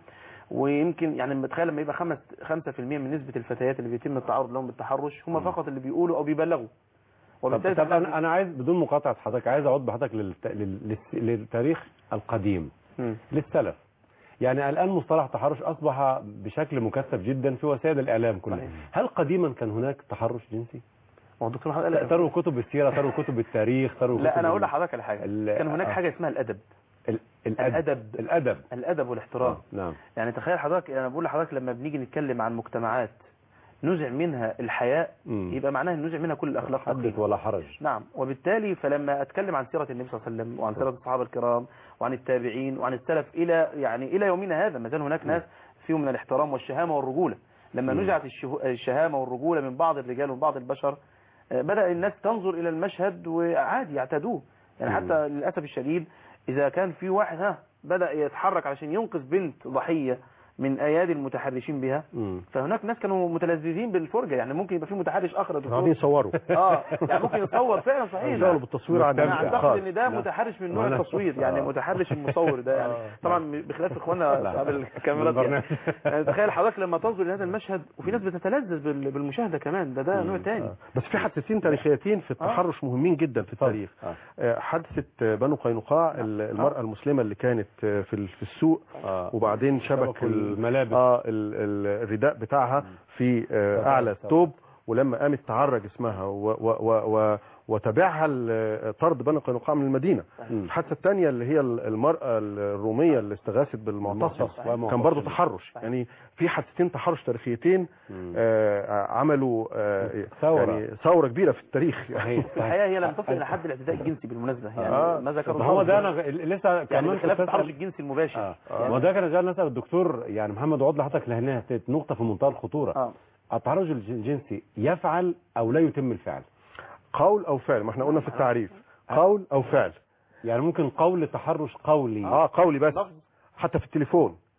Speaker 4: ويمكن يعني لما تخيل لما يبقى 5 5% من نسبه الفتيات اللي بيتم التعرض لهم بالتحرش هم
Speaker 2: مم.
Speaker 4: فقط اللي بيقولوا او بيبلغوا
Speaker 2: طب,
Speaker 4: وبالتالي
Speaker 2: طب انا انا عايز بدون مقاطعه حضرتك عايز اعود بحضرتك للت... لل... للس- للتاريخ القديم
Speaker 4: مم.
Speaker 2: للسلف يعني الان مصطلح تحرش اصبح بشكل مكثف جدا في وسائل الاعلام كلها
Speaker 4: صحيح.
Speaker 2: هل قديما كان هناك تحرش جنسي
Speaker 4: هو الدكتور محمد قال
Speaker 2: تروا كتب السيره تروا كتب التاريخ تروا كتب
Speaker 4: لا انا اقول
Speaker 2: ال-
Speaker 4: لحضرتك على حاجه
Speaker 2: ال-
Speaker 4: كان هناك
Speaker 2: آه.
Speaker 4: حاجه اسمها الادب
Speaker 2: ال- الادب
Speaker 4: الادب
Speaker 2: الادب
Speaker 4: الادب والاحترام
Speaker 2: آه، نعم
Speaker 4: يعني تخيل حضرتك انا بقول لحضرتك لما بنيجي نتكلم عن مجتمعات نزع منها الحياء
Speaker 2: مم.
Speaker 4: يبقى معناها ان نزع منها كل الاخلاق
Speaker 2: حدث
Speaker 4: والقيم.
Speaker 2: ولا حرج
Speaker 4: نعم وبالتالي فلما اتكلم عن سيره النبي صلى الله عليه وسلم وعن سيره الصحابه الكرام وعن التابعين وعن السلف الى يعني الى يومنا هذا ما زال هناك ناس فيهم من الاحترام والشهامه والرجوله لما
Speaker 2: مم.
Speaker 4: نزعت الشه- الشهامه والرجوله من بعض الرجال ومن بعض البشر آه، بدا الناس تنظر الى المشهد وعادي يعتادوه يعني
Speaker 2: مم.
Speaker 4: حتى للاسف الشديد اذا كان في واحد ها بدا يتحرك علشان ينقذ بنت ضحيه من ايادي المتحرشين بها
Speaker 2: مم.
Speaker 4: فهناك ناس كانوا متلذذين بالفرجه يعني ممكن يبقى في متحرش اخر يا
Speaker 3: قاعدين
Speaker 4: دكتور
Speaker 3: يصوروا
Speaker 4: اه يعني ممكن يصور فعلا صحيح
Speaker 3: يشتغلوا بالتصوير عن
Speaker 4: انا
Speaker 2: مستمتع.
Speaker 4: اعتقد
Speaker 3: خالص.
Speaker 4: ان ده
Speaker 2: نعم.
Speaker 4: متحرش من نوع
Speaker 2: وأنا-
Speaker 4: التصوير يعني
Speaker 2: آه.
Speaker 4: متحرش المصور ده يعني
Speaker 3: آه.
Speaker 4: طبعا بخلاف اخواننا
Speaker 2: لا.
Speaker 4: اصحاب الكاميرات يعني.
Speaker 2: بالبرنامج.
Speaker 4: يعني تخيل حضرتك لما تنظر لهذا المشهد وفي ناس بتتلذذ بال- بالمشاهده كمان ده ده
Speaker 2: مم.
Speaker 4: نوع تاني
Speaker 3: آه. بس في حادثتين تاريخيتين في التحرش مهمين جدا في التاريخ
Speaker 2: آه.
Speaker 3: آه، حادثة آه، بنو قينقاع ال- المرأة المسلمة اللي كانت آه، في ال- في السوق
Speaker 2: آه.
Speaker 3: وبعدين شبك
Speaker 2: شبكوا
Speaker 3: ال-
Speaker 2: الملابس.
Speaker 3: اه ال- ال- الرداء بتاعها في آه،
Speaker 2: فتاة
Speaker 3: اعلى
Speaker 2: الثوب.
Speaker 3: الثوب ولما قامت تعرج اسمها و و و و وتبعها ال- طرد بنو قينقاع من المدينة
Speaker 2: مم.
Speaker 3: الحادثة الثانية اللي هي ال- المرأة الرومية اللي استغاثت بالمعتصم
Speaker 2: المعتصم.
Speaker 3: كان برضو تحرش يعني في حادثتين تحرش تاريخيتين
Speaker 2: مم.
Speaker 3: آه، عملوا آه،
Speaker 2: ثورة.
Speaker 3: يعني ثورة كبيرة في التاريخ
Speaker 2: صحيح.
Speaker 4: في الحقيقه هي لم تصل الى حد الاعتداء الجنسي بالمناسبه يعني
Speaker 3: آه.
Speaker 4: ما ذكره
Speaker 2: ما هو ده
Speaker 4: الحافظ.
Speaker 2: انا لسه
Speaker 4: يعني
Speaker 2: كمان
Speaker 4: بخلاف
Speaker 2: كنت
Speaker 4: التحرش
Speaker 2: أسأل-
Speaker 4: الجنسي المباشر
Speaker 2: اه
Speaker 4: يعني-
Speaker 2: ما هو ده كان جاي نسال الدكتور يعني محمد وعود لحضرتك لانها نقطه في منتهى الخطوره
Speaker 4: اه
Speaker 2: التحرش الجنسي يفعل او لا يتم الفعل
Speaker 3: قول او فعل ما احنا قلنا في التعريف قول او فعل
Speaker 2: يعني ممكن قول تحرش قولي
Speaker 3: اه قولي بس
Speaker 4: لفظ
Speaker 3: حتى في التليفون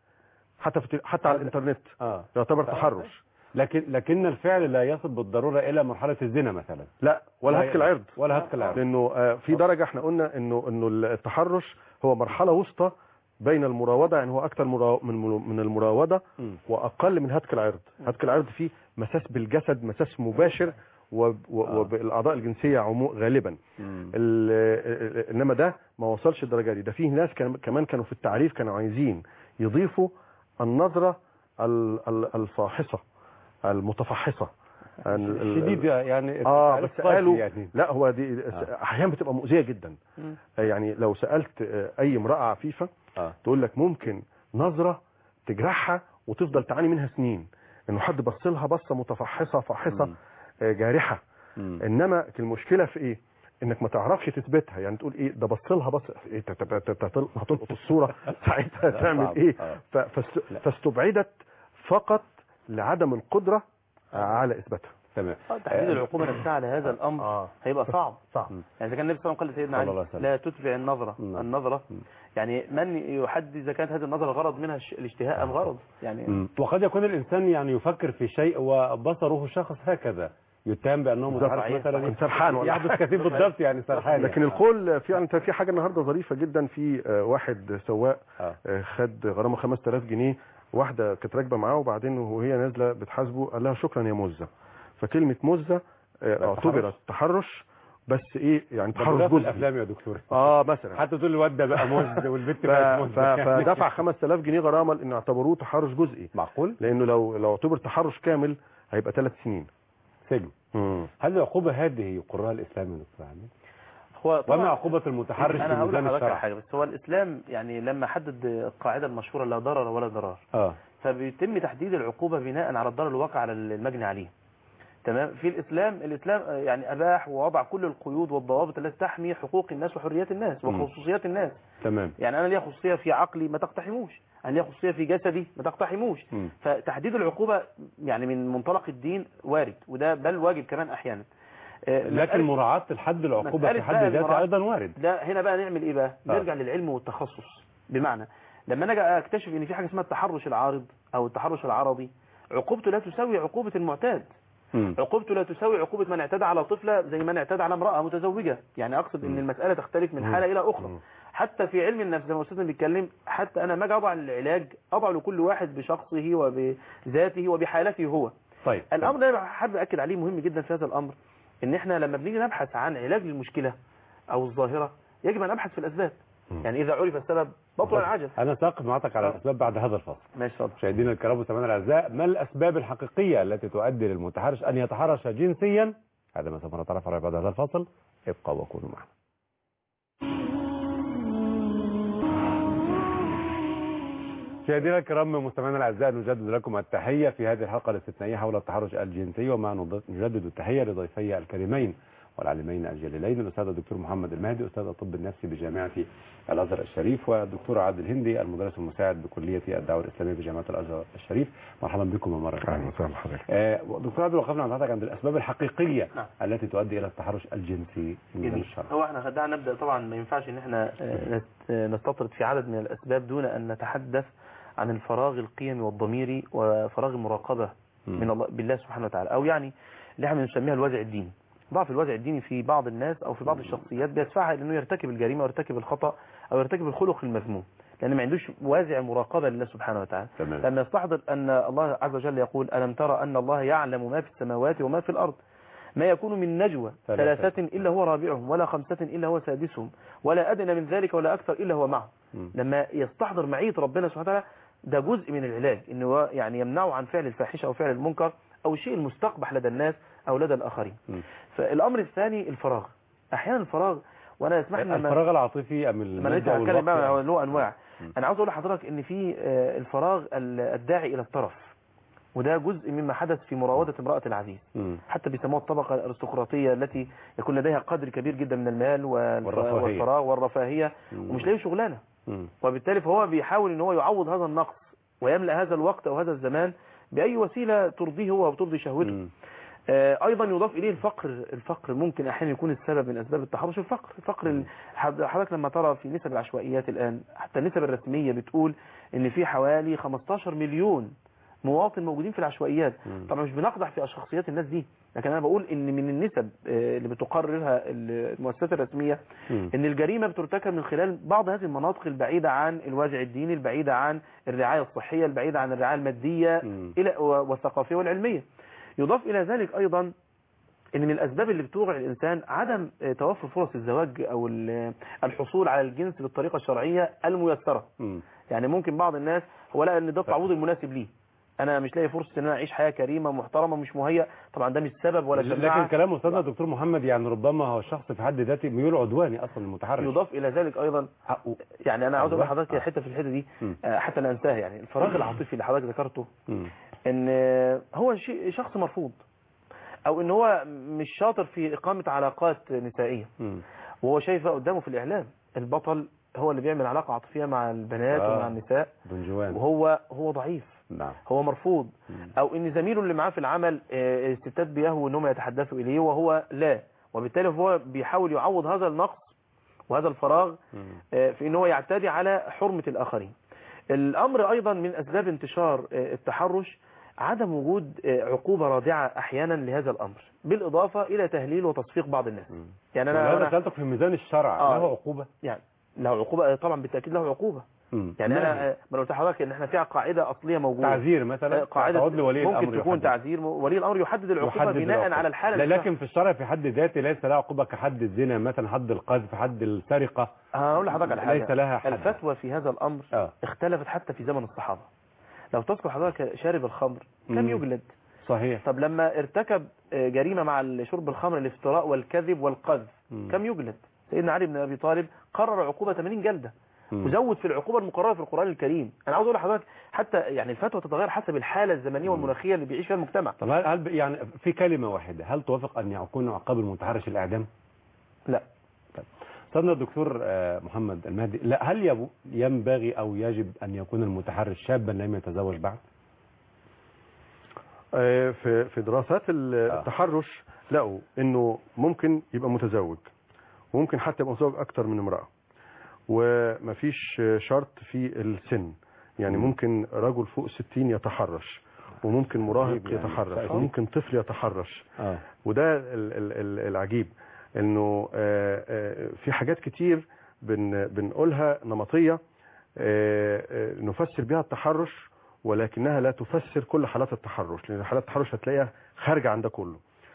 Speaker 3: حتى في حتى على الانترنت
Speaker 2: اه
Speaker 3: يعتبر تحرش
Speaker 2: لكن لكن الفعل لا يصل بالضروره الى مرحله الزنا مثلا
Speaker 3: لا ولا هتك العرض
Speaker 2: ولا هتك العرض
Speaker 3: لانه آه، في درجه احنا قلنا انه انه التحرش هو مرحله وسطى بين المراوده يعني هو اكثر مرا- من من المراوده
Speaker 2: مم.
Speaker 3: واقل من هتك العرض هتك العرض فيه مساس بالجسد مساس مباشر وب- و-
Speaker 2: آه.
Speaker 3: وبالاعضاء الجنسيه عمو غالبا
Speaker 2: مم.
Speaker 3: ال- ال- انما ده ما وصلش الدرجه دي ده فيه ناس كان- كمان كانوا في التعريف كانوا عايزين يضيفوا النظره ال- ال- الفاحصه المتفحصه ال- ال-
Speaker 2: شديد يعني
Speaker 3: اه
Speaker 2: تعريف
Speaker 3: بس
Speaker 2: قاسي
Speaker 3: قالوا
Speaker 2: يعني
Speaker 3: لا هو دي احيانا بتبقى مؤذيه جدا
Speaker 4: مم.
Speaker 3: يعني لو سالت آه، اي امراه عفيفه
Speaker 2: اه
Speaker 3: تقول لك ممكن نظره تجرحها وتفضل تعاني منها سنين انه حد بص لها بصه متفحصه فاحصه
Speaker 2: مم.
Speaker 3: آه، جارحه
Speaker 2: مم.
Speaker 3: انما المشكله في ايه انك ما تعرفش تثبتها يعني تقول ايه ده بص لها بص ايه ت- ت- ت- ت- هتل- هتلقط الصوره ساعتها تعمل
Speaker 2: صعب.
Speaker 3: ايه
Speaker 2: آه.
Speaker 3: ف- فاست-
Speaker 2: لا.
Speaker 3: فاستبعدت فقط لعدم القدره على اثباتها
Speaker 2: تمام
Speaker 4: آه، تحديد
Speaker 2: آه،
Speaker 4: العقوبة نفسها على هذا الأمر
Speaker 3: اه
Speaker 4: هيبقى صعب
Speaker 3: صعب
Speaker 2: مم.
Speaker 4: يعني إذا كان النبي صلى الله عليه وسلم قال لسيدنا
Speaker 2: صلى الله
Speaker 4: علي
Speaker 2: عليه وسلم.
Speaker 4: لا تتبع النظرة
Speaker 2: نعم.
Speaker 4: النظرة
Speaker 2: مم.
Speaker 4: يعني من يحدد إذا كانت هذه النظرة غرض منها الش- الاشتهاء أم غرض يعني
Speaker 2: مم. وقد يكون الانسان يعني يفكر في شيء وبصره شخص هكذا يتهم بانه
Speaker 3: بالظبط.
Speaker 2: متحرش
Speaker 4: صحيح.
Speaker 2: مثلا
Speaker 3: يكون سرحان ولا
Speaker 2: يحدث
Speaker 3: حاجة.
Speaker 2: كثير بالضبط يعني سرحان
Speaker 3: لكن
Speaker 2: يعني.
Speaker 3: القول في يعني في حاجه النهارده ظريفه جدا في آه، واحد سواق
Speaker 2: آه.
Speaker 3: آه، خد غرامه 5000 جنيه واحده كانت راكبه معاه وبعدين وهي نازله بتحاسبه قال لها شكرا يا مزه فكلمه مزه آه، اعتبرت تحرش بس ايه يعني
Speaker 2: ده
Speaker 3: تحرش
Speaker 2: بلا في
Speaker 3: جزئي
Speaker 2: الافلام يا دكتور
Speaker 3: اه مثلا
Speaker 2: حتى تقول الواد ده بقى مز والبنت
Speaker 3: ف-
Speaker 2: بقت مز
Speaker 3: ف- فدفع 5000 جنيه غرامه لان اعتبروه تحرش جزئي
Speaker 2: معقول
Speaker 3: لانه لو لو اعتبر تحرش كامل هيبقى ثلاث سنين
Speaker 2: سجن
Speaker 3: مم.
Speaker 2: هل العقوبه هذه يقرها الاسلام يا دكتور عمي
Speaker 4: هو طبعاً-
Speaker 2: وما عقوبه المتحرش في
Speaker 4: أنا هقول
Speaker 2: ميزان
Speaker 4: لحضرتك على
Speaker 2: الشرع
Speaker 4: حاجة بس هو الإسلام يعني لما حدد القاعدة المشهورة لا ضرر ولا ضرار
Speaker 2: اه
Speaker 4: فبيتم تحديد العقوبة بناء على الضرر الواقع على المجني عليه تمام في الإسلام الإسلام آه، يعني أباح ووضع كل القيود والضوابط التي تحمي حقوق الناس وحريات الناس
Speaker 2: مم.
Speaker 4: وخصوصيات الناس
Speaker 2: تمام
Speaker 4: يعني أنا ليا خصوصية في عقلي ما تقتحموش أنا ليا خصوصية في جسدي ما تقتحموش
Speaker 2: مم.
Speaker 4: فتحديد العقوبة يعني من منطلق الدين وارد وده بل واجب كمان أحيانا آه،
Speaker 2: لكن
Speaker 4: مسألة-
Speaker 2: مراعاه الحد العقوبه
Speaker 4: مسألة
Speaker 2: في حد
Speaker 4: بقى
Speaker 2: ذاتها
Speaker 4: المراعاة-
Speaker 2: ايضا وارد
Speaker 4: لا هنا بقى نعمل ايه بقى
Speaker 2: آه.
Speaker 4: نرجع للعلم والتخصص بمعنى لما انا اجي اكتشف ان في حاجه اسمها التحرش العارض او التحرش العرضي عقوبته لا تساوي عقوبه المعتاد
Speaker 2: مم.
Speaker 4: عقوبته لا تساوي عقوبه من اعتدى على طفله زي من اعتدى على امراه متزوجه يعني اقصد ان المساله تختلف من حاله الى اخرى حتى في علم النفس زي ما استاذنا بيتكلم حتى انا ما اجي اضع العلاج اضع لكل واحد بشخصه وبذاته وبحالته هو
Speaker 2: طيب
Speaker 4: الامر ده أنا حابب اكد عليه مهم جدا في هذا الامر ان احنا لما بنيجي نبحث عن علاج للمشكله او الظاهره يجب ان نبحث في الاسباب يعني اذا عرف السبب بطل العجب
Speaker 2: انا ساقف معك على الاسباب بعد هذا الفصل
Speaker 4: ماشي اتفضل
Speaker 2: مشاهدينا الكرام وسامعينا الاعزاء ما الاسباب الحقيقيه التي تؤدي للمتحرش ان يتحرش جنسيا هذا ما سوف نتعرف عليه بعد هذا الفصل ابقوا وكونوا معنا مشاهدينا الكرام مستمعينا الاعزاء نجدد لكم التحيه في هذه الحلقه الاستثنائيه حول التحرش الجنسي ومع نض- نجدد التحيه لضيفي الكريمين والعالمين الجليلين الاستاذ الدكتور محمد المهدي استاذ الطب النفسي بجامعه الازهر الشريف والدكتور عادل هندي المدرس المساعد بكليه الدعوه الاسلاميه بجامعه الازهر الشريف مرحبا بكم مره
Speaker 3: اهلا
Speaker 2: ثانيه
Speaker 3: وسهلا حضرتك
Speaker 2: آه، دكتور عادل وقفنا عند حضرتك عند الاسباب الحقيقيه
Speaker 4: نعم.
Speaker 2: التي تؤدي الى التحرش الجنسي من
Speaker 4: جميل
Speaker 2: الشرع
Speaker 4: هو احنا خدعنا نبدا طبعا ما ينفعش ان احنا آه، نست- آه، نستطرد في عدد من الاسباب دون ان نتحدث عن الفراغ القيمي والضميري وفراغ المراقبه
Speaker 2: مم.
Speaker 4: من الله بالله سبحانه وتعالى او يعني اللي احنا بنسميها الوازع الديني ضعف الوازع الديني في بعض الناس او في بعض الشخصيات بيدفعها الى انه يرتكب الجريمه ويرتكب الخطا او يرتكب الخلق المذموم لان ما عندوش وازع مراقبه لله سبحانه وتعالى
Speaker 2: تمام
Speaker 4: لما يستحضر أن الله عز وجل يقول ألم ترى أن الله يعلم ما في السماوات وما في الأرض ما يكون من نجوى
Speaker 2: ثلاثة.
Speaker 4: ثلاثة إلا هو رابعهم ولا خمسة إلا هو سادسهم ولا أدنى من ذلك ولا أكثر إلا هو معهم
Speaker 2: مم.
Speaker 4: لما يستحضر معية ربنا سبحانه وتعالى ده جزء من العلاج إنه هو يعني يمنعه عن فعل الفاحشة أو فعل المنكر أو الشيء المستقبح لدى الناس أو لدى الآخرين
Speaker 2: مم.
Speaker 4: فالأمر الثاني الفراغ أحيانا الفراغ وأنا يسمح لي لما
Speaker 2: الفراغ العاطفي ام
Speaker 4: ما انا
Speaker 2: المادة
Speaker 4: لسه
Speaker 2: أو
Speaker 4: هتكلم بقى
Speaker 2: الوقت
Speaker 4: هو
Speaker 2: يعني.
Speaker 4: له انواع
Speaker 2: مم.
Speaker 4: انا عاوز اقول لحضرتك ان في آه، الفراغ ال- الداعي الى الطرف وده جزء مما حدث في مراوده امراه العزيز
Speaker 2: مم.
Speaker 4: حتى بيسموها الطبقه الارستقراطيه التي يكون لديها قدر كبير جدا من المال والف-
Speaker 2: والرفاهية.
Speaker 4: والفراغ والرفاهيه
Speaker 2: مم.
Speaker 4: ومش لاقي شغلانه
Speaker 2: مم.
Speaker 4: وبالتالي فهو بيحاول ان هو يعوض هذا النقص ويملا هذا الوقت او هذا الزمان باي وسيله ترضيه هو وترضي شهوته
Speaker 2: مم.
Speaker 4: آه، ايضا يضاف اليه الفقر الفقر ممكن احيانا يكون السبب من اسباب التحرش الفقر الفقر ال- حض- حضرتك لما ترى في نسب العشوائيات الان حتى النسب الرسميه بتقول ان في حوالي 15 مليون مواطن موجودين في العشوائيات
Speaker 2: مم.
Speaker 4: طبعا مش بنقدح في شخصيات الناس دي لكن انا بقول ان من النسب آه، اللي بتقررها المؤسسات الرسميه
Speaker 2: مم.
Speaker 4: ان الجريمه بترتكب من خلال بعض هذه المناطق البعيده عن الوازع الديني البعيده عن الرعايه الصحيه البعيده عن الرعايه الماديه
Speaker 2: مم.
Speaker 4: الى والثقافيه والعلميه يضاف الى ذلك ايضا ان من الاسباب اللي بتوقع الانسان عدم آه، توفر فرص الزواج او ال- الحصول على الجنس بالطريقه الشرعيه الميسره
Speaker 2: مم.
Speaker 4: يعني ممكن بعض الناس هو لقى ان ده التعويض المناسب ليه انا مش لاقي فرصه ان انا اعيش حياه كريمه محترمه مش مهيأ طبعا ده مش سبب ولا
Speaker 2: لكن
Speaker 4: شماعه
Speaker 2: كلام استاذنا دكتور محمد يعني ربما هو الشخص في حد ذاته ميول عدواني اصلا المتحرش
Speaker 4: يضاف الى ذلك ايضا
Speaker 2: حقه
Speaker 4: يعني انا عاوز اقول
Speaker 2: أيوة.
Speaker 4: لحضرتك
Speaker 2: آه.
Speaker 4: حته في الحته دي
Speaker 2: مم.
Speaker 4: آه، حتى لا انساها يعني الفراغ العاطفي اللي حضرتك ذكرته
Speaker 2: مم.
Speaker 4: ان آه، هو شيء شخص مرفوض او ان هو مش شاطر في اقامه علاقات نسائيه
Speaker 2: مم.
Speaker 4: وهو شايفها قدامه في الاعلام البطل هو اللي بيعمل علاقه عاطفيه مع البنات
Speaker 2: آه.
Speaker 4: ومع النساء
Speaker 2: دون جوان
Speaker 4: وهو هو ضعيف
Speaker 2: نعم
Speaker 4: هو مرفوض
Speaker 2: مم.
Speaker 4: او ان زميله اللي معاه في العمل آه، الستات بيهووا انهم يتحدثوا اليه وهو لا وبالتالي هو بيحاول يعوض هذا النقص وهذا الفراغ
Speaker 2: مم.
Speaker 4: آه، في ان هو يعتدي على حرمة الاخرين الامر ايضا من اسباب انتشار آه، التحرش عدم وجود آه، عقوبة رادعة احيانا لهذا الامر بالاضافة الى تهليل وتصفيق بعض الناس
Speaker 2: مم.
Speaker 4: يعني انا,
Speaker 2: ولهذا
Speaker 4: أنا
Speaker 2: سألتك في ميزان الشرع
Speaker 4: آه.
Speaker 2: له عقوبة
Speaker 4: يعني له عقوبة آه، طبعا بالتاكيد له عقوبة
Speaker 2: مم.
Speaker 4: يعني
Speaker 2: ما
Speaker 4: انا
Speaker 2: هي؟
Speaker 4: آه، ما أنا قلت لحضرتك ان احنا فيها قاعدة اصلية موجودة
Speaker 2: تعذير
Speaker 4: آه،
Speaker 2: مثلا
Speaker 4: قاعدة
Speaker 2: تعود لولي الامر
Speaker 4: ممكن تكون
Speaker 2: يحدد.
Speaker 4: تعذير ولي الامر يحدد العقوبة
Speaker 2: يحدد
Speaker 4: بناء
Speaker 2: العقوبة.
Speaker 4: على الحالة
Speaker 2: لا
Speaker 4: نفسها.
Speaker 2: لكن في الشرع في حد ذاته ليس لها عقوبة كحد الزنا مثلا حد القذف حد السرقة
Speaker 4: هقول لحضرتك على حاجة
Speaker 2: ليس لها حد
Speaker 4: الفتوى في هذا الامر
Speaker 2: اه
Speaker 4: اختلفت حتى في زمن الصحابة لو تذكر حضرتك شارب الخمر كان
Speaker 2: مم.
Speaker 4: يجلد
Speaker 2: صحيح
Speaker 4: طب لما ارتكب آه، جريمة مع شرب الخمر الافتراء والكذب والقذف
Speaker 2: مم.
Speaker 4: كم يجلد سيدنا علي بن ابي طالب قرر عقوبة 80 جلدة
Speaker 2: مم.
Speaker 4: وزود في العقوبة المقررة في القرآن الكريم انا عاوز اقول لحضرتك حتى يعني الفتوى تتغير حسب الحالة الزمنية والمناخية اللي بيعيش فيها المجتمع
Speaker 2: طب هل هل يعني في كلمة واحدة هل توافق أن يكون عقاب المتحرش الإعدام؟
Speaker 4: لا
Speaker 2: استاذنا الدكتور آه، محمد المهدي لا هل يبو- ينبغي أو يجب أن يكون المتحرش شابا لم يتزوج بعد؟
Speaker 3: آه، في في دراسات ال-
Speaker 2: آه.
Speaker 3: التحرش لقوا انه ممكن يبقى متزوج وممكن حتى يبقى متزوج اكتر من امراه ومفيش شرط في السن يعني
Speaker 2: مم.
Speaker 3: ممكن رجل فوق 60 يتحرش وممكن مراهق
Speaker 2: عجيب يعني.
Speaker 3: يتحرش
Speaker 2: تأكيد.
Speaker 3: وممكن طفل يتحرش
Speaker 2: اه
Speaker 3: وده ال- ال- ال- العجيب انه آه، آه، في حاجات كتير بن بنقولها نمطيه آه، آه، نفسر بها التحرش ولكنها لا تفسر كل حالات التحرش لان حالات التحرش هتلاقيها خارجه عن ده كله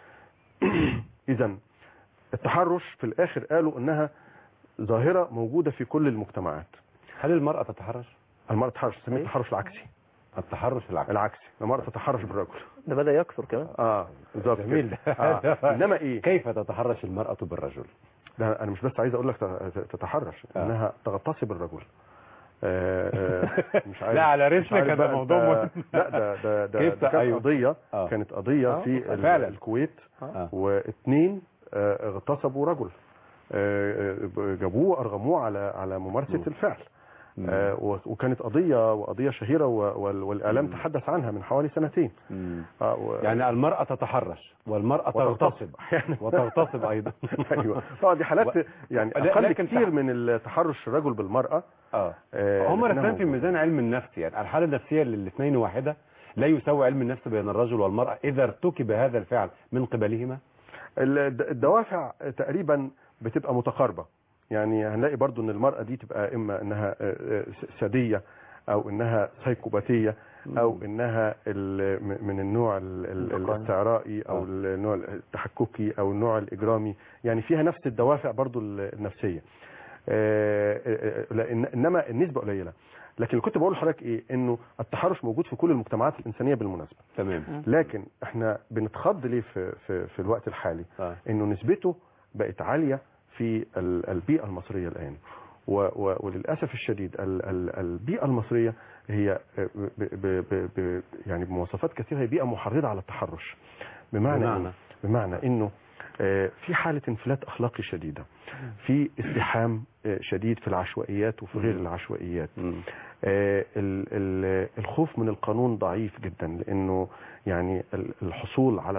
Speaker 3: اذا التحرش في الاخر قالوا انها ظاهره موجوده في كل المجتمعات
Speaker 2: هل المرأة تتحرش؟
Speaker 3: المرأة تتحرش تسميه التحرش العكسي
Speaker 2: التحرش العكسي
Speaker 3: العكسي المرأة تتحرش بالرجل
Speaker 4: ده بدأ يكثر كمان
Speaker 3: اه بالظبط
Speaker 2: جميل
Speaker 3: كده. آه. انما ايه
Speaker 2: كيف تتحرش المرأة بالرجل؟
Speaker 3: ده انا مش بس عايز اقول لك ت- تتحرش
Speaker 2: آه.
Speaker 3: انها تغتصب الرجل آه، آه، مش عارف
Speaker 2: لا على
Speaker 3: مش عارف
Speaker 2: رسلك ده
Speaker 3: بقى
Speaker 2: موضوع
Speaker 3: أنت-
Speaker 2: مهم.
Speaker 3: لا ده ده ده,
Speaker 2: كيف
Speaker 3: ده كانت
Speaker 2: أيوه.
Speaker 3: قضيه
Speaker 2: آه.
Speaker 3: كانت قضيه
Speaker 2: آه،
Speaker 3: في ال-
Speaker 2: فعلا.
Speaker 3: الكويت
Speaker 2: آه.
Speaker 3: واثنين آه، اغتصبوا رجل آه، آه، جابوه ارغموه على على ممارسه
Speaker 2: مم.
Speaker 3: الفعل
Speaker 2: مم.
Speaker 3: آه، و- وكانت قضيه وقضيه شهيره و- وال- والاعلام
Speaker 2: مم.
Speaker 3: تحدث عنها من حوالي سنتين
Speaker 2: مم.
Speaker 3: آه، و-
Speaker 2: يعني المرأة تتحرش والمرأة
Speaker 3: وتغتصب.
Speaker 2: تغتصب
Speaker 3: أحياناً.
Speaker 2: وتغتصب أيضا
Speaker 3: ايوه طبعا دي حالات
Speaker 2: و-
Speaker 3: يعني
Speaker 2: لا-
Speaker 3: اقل
Speaker 2: لكن
Speaker 3: كتير
Speaker 2: تح-
Speaker 3: من التحرش الرجل بالمراه
Speaker 2: اه
Speaker 3: آه،
Speaker 2: هم
Speaker 3: لكنها
Speaker 2: رسمان في
Speaker 3: موجودة.
Speaker 2: ميزان علم النفس يعني الحالة النفسية للاثنين واحدة لا يساوي علم النفس بين الرجل والمرأة إذا ارتكب هذا الفعل من قبلهما
Speaker 3: الد- الدوافع تقريبا بتبقى متقاربة يعني هنلاقي برضو ان المرأة دي تبقى اما انها آه، آه، سادية او انها سايكوباتية او انها ال- م- من النوع ال- ال-
Speaker 4: انتقامي.
Speaker 3: الاستعرائي او
Speaker 2: آه.
Speaker 3: النوع التحككي او النوع الاجرامي يعني فيها نفس الدوافع برضو ال- النفسية آه، آه، آه، لأن انما النسبة قليلة لكن اللي كنت بقول لحضرتك ايه انه التحرش موجود في كل المجتمعات الانسانية بالمناسبة
Speaker 2: تمام
Speaker 3: لكن احنا بنتخض ليه في, في, في الوقت الحالي
Speaker 2: آه.
Speaker 3: انه نسبته بقت عالية في ال- البيئة المصرية الآن و و وللأسف الشديد ال ال البيئة المصرية هي ب ب ب ب يعني بمواصفات كثيرة هي بيئة محرضة على التحرش بمعنى
Speaker 2: بمعنى؟
Speaker 3: بمعنى, بمعنى انه آه، في حالة انفلات أخلاقي شديدة في ازدحام آه، شديد في العشوائيات وفي غير
Speaker 2: مم.
Speaker 3: العشوائيات
Speaker 2: مم.
Speaker 3: آه، ال- ال- الخوف من القانون ضعيف جدا لانه يعني ال- الحصول على الحق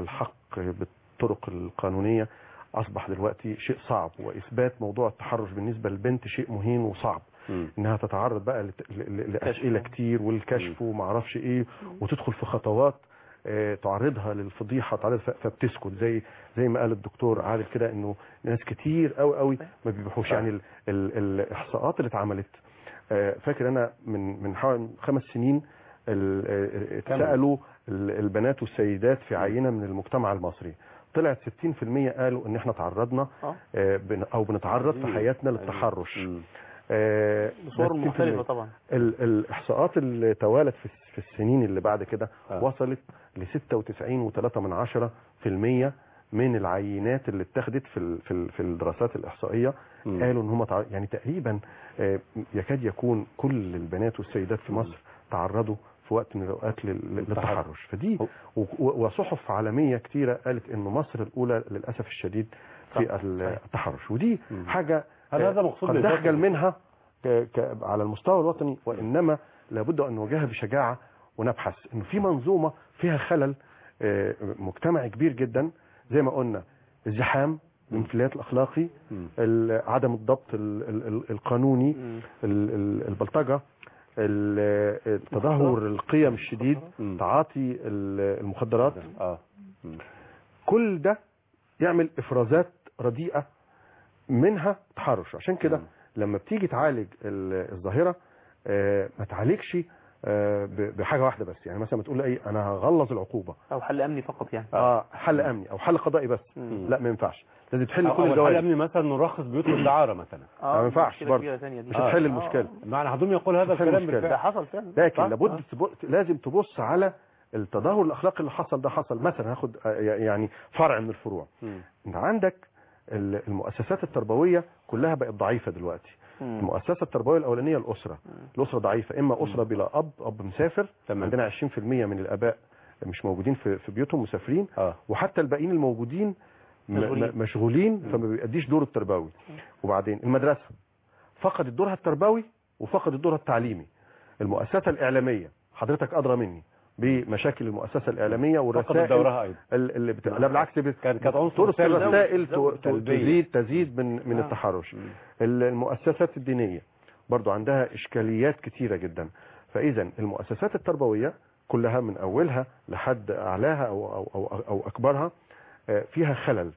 Speaker 3: بالطرق القانونيه اصبح دلوقتي شيء صعب واثبات موضوع التحرش بالنسبه للبنت شيء مهين وصعب
Speaker 2: مم.
Speaker 3: انها تتعرض بقى لت- ل- ل- لاسئله كتير والكشف وما اعرفش ايه وتدخل في خطوات آه، تعرضها للفضيحه تعرض ف- فبتسكت زي زي ما قال الدكتور عادل كده انه ناس كتير قوي قوي ما بيبيحوش يعني ال ال الاحصاءات اللي اتعملت آه، فاكر انا من من حوالي خمس سنين ال- آه،
Speaker 2: كم؟
Speaker 3: اتسالوا ال- البنات والسيدات في عينه من المجتمع المصري طلعت 60% قالوا ان احنا تعرضنا
Speaker 4: اه
Speaker 3: آه، بن- او بنتعرض في حياتنا للتحرش
Speaker 2: مم.
Speaker 3: آه،
Speaker 4: بصور
Speaker 3: ده 60%.
Speaker 4: مختلفة طبعا
Speaker 3: ال- الاحصاءات اللي توالت في في السنين اللي بعد كده
Speaker 2: آه.
Speaker 3: وصلت ل 96.3 من عشرة في المية من العينات اللي اتخذت في ال- في ال- في الدراسات الاحصائيه
Speaker 2: مم.
Speaker 3: قالوا ان هم تع... يعني تقريبا آه، يكاد يكون كل البنات والسيدات في مصر تعرضوا في وقت من الاوقات لل- للتحرش فدي
Speaker 2: هو-
Speaker 3: و- و- وصحف عالميه كتيره قالت ان مصر الاولى للاسف الشديد في
Speaker 4: صح،
Speaker 3: ال-
Speaker 4: صحيح.
Speaker 3: التحرش ودي
Speaker 2: مم.
Speaker 3: حاجه
Speaker 2: هل
Speaker 3: آه،
Speaker 2: هذا مقصود
Speaker 3: قد
Speaker 2: بالذات؟
Speaker 3: نخجل منها ك... ك... على المستوى الوطني وانما لابد ان نواجهها بشجاعه ونبحث انه في منظومه فيها خلل آه، مجتمعي كبير جدا زي ما قلنا الزحام الانفلات الاخلاقي
Speaker 2: مم.
Speaker 3: ال- عدم الضبط ال- ال- ال- القانوني
Speaker 4: مم.
Speaker 3: ال- ال- البلطجه ال- تدهور القيم الشديد
Speaker 2: مم.
Speaker 3: تعاطي ال- المخدرات
Speaker 2: اه مم.
Speaker 3: كل ده يعمل افرازات رديئه منها تحرش عشان كده
Speaker 2: مم.
Speaker 3: لما بتيجي تعالج ال- الظاهره آه، ما تعالجش آه، ب- بحاجه واحده بس يعني مثلا ما تقول ايه انا هغلظ العقوبه
Speaker 4: او حل امني فقط يعني
Speaker 3: اه حل امني او حل قضائي بس
Speaker 4: مم.
Speaker 3: لا ما ينفعش لازم تحل
Speaker 2: أو
Speaker 3: كل
Speaker 2: أول حاجة
Speaker 3: الجوانب
Speaker 2: أمني مثلا نرخص بيوت الدعارة مثلا
Speaker 3: ما ينفعش
Speaker 4: مشكلة
Speaker 3: برضه.
Speaker 4: كبيرة تانية دي.
Speaker 3: مش
Speaker 2: آه.
Speaker 3: هتحل
Speaker 4: آه.
Speaker 3: المشكله
Speaker 2: معنى حدهم يقول هذا
Speaker 3: مش فاهم
Speaker 2: الكلام
Speaker 3: المشكلة.
Speaker 2: بالفعل
Speaker 4: ده حصل فعلا
Speaker 3: لكن
Speaker 4: صح؟
Speaker 3: لابد
Speaker 4: آه.
Speaker 3: تب- لازم تبص على التدهور الاخلاقي اللي حصل ده حصل مثلا هاخد آه، يعني فرع من الفروع
Speaker 2: مم.
Speaker 3: انت عندك ال- المؤسسات التربويه كلها بقت ضعيفه دلوقتي
Speaker 4: مم.
Speaker 3: المؤسسه التربويه الاولانيه الاسره الاسره ضعيفه اما اسره بلا اب اب مسافر
Speaker 2: تمام.
Speaker 3: عندنا 20% من الاباء مش موجودين في في بيوتهم مسافرين
Speaker 2: اه
Speaker 3: وحتى الباقيين الموجودين م-
Speaker 4: مشغولين.
Speaker 3: م- مشغولين فما بيأديش دور التربوي وبعدين المدرسه فقدت دورها التربوي وفقدت دورها التعليمي المؤسسه الاعلاميه حضرتك ادرى مني بمشاكل المؤسسه الاعلاميه
Speaker 2: فقدت
Speaker 3: والرسائل
Speaker 2: دورها أيضا
Speaker 3: ال- اللي بت... لا بالعكس بت...
Speaker 2: كان- كانت عنصر
Speaker 3: ترسل
Speaker 2: سلبي.
Speaker 3: رسائل
Speaker 2: زود-
Speaker 3: ت-
Speaker 2: سلبية.
Speaker 3: تزيد تزيد من من
Speaker 4: آه.
Speaker 3: التحرش
Speaker 2: مم.
Speaker 3: ال- المؤسسات الدينيه برضو عندها اشكاليات كتيره جدا فاذا المؤسسات التربويه كلها من اولها لحد اعلاها او او او, أو اكبرها آه، فيها خلل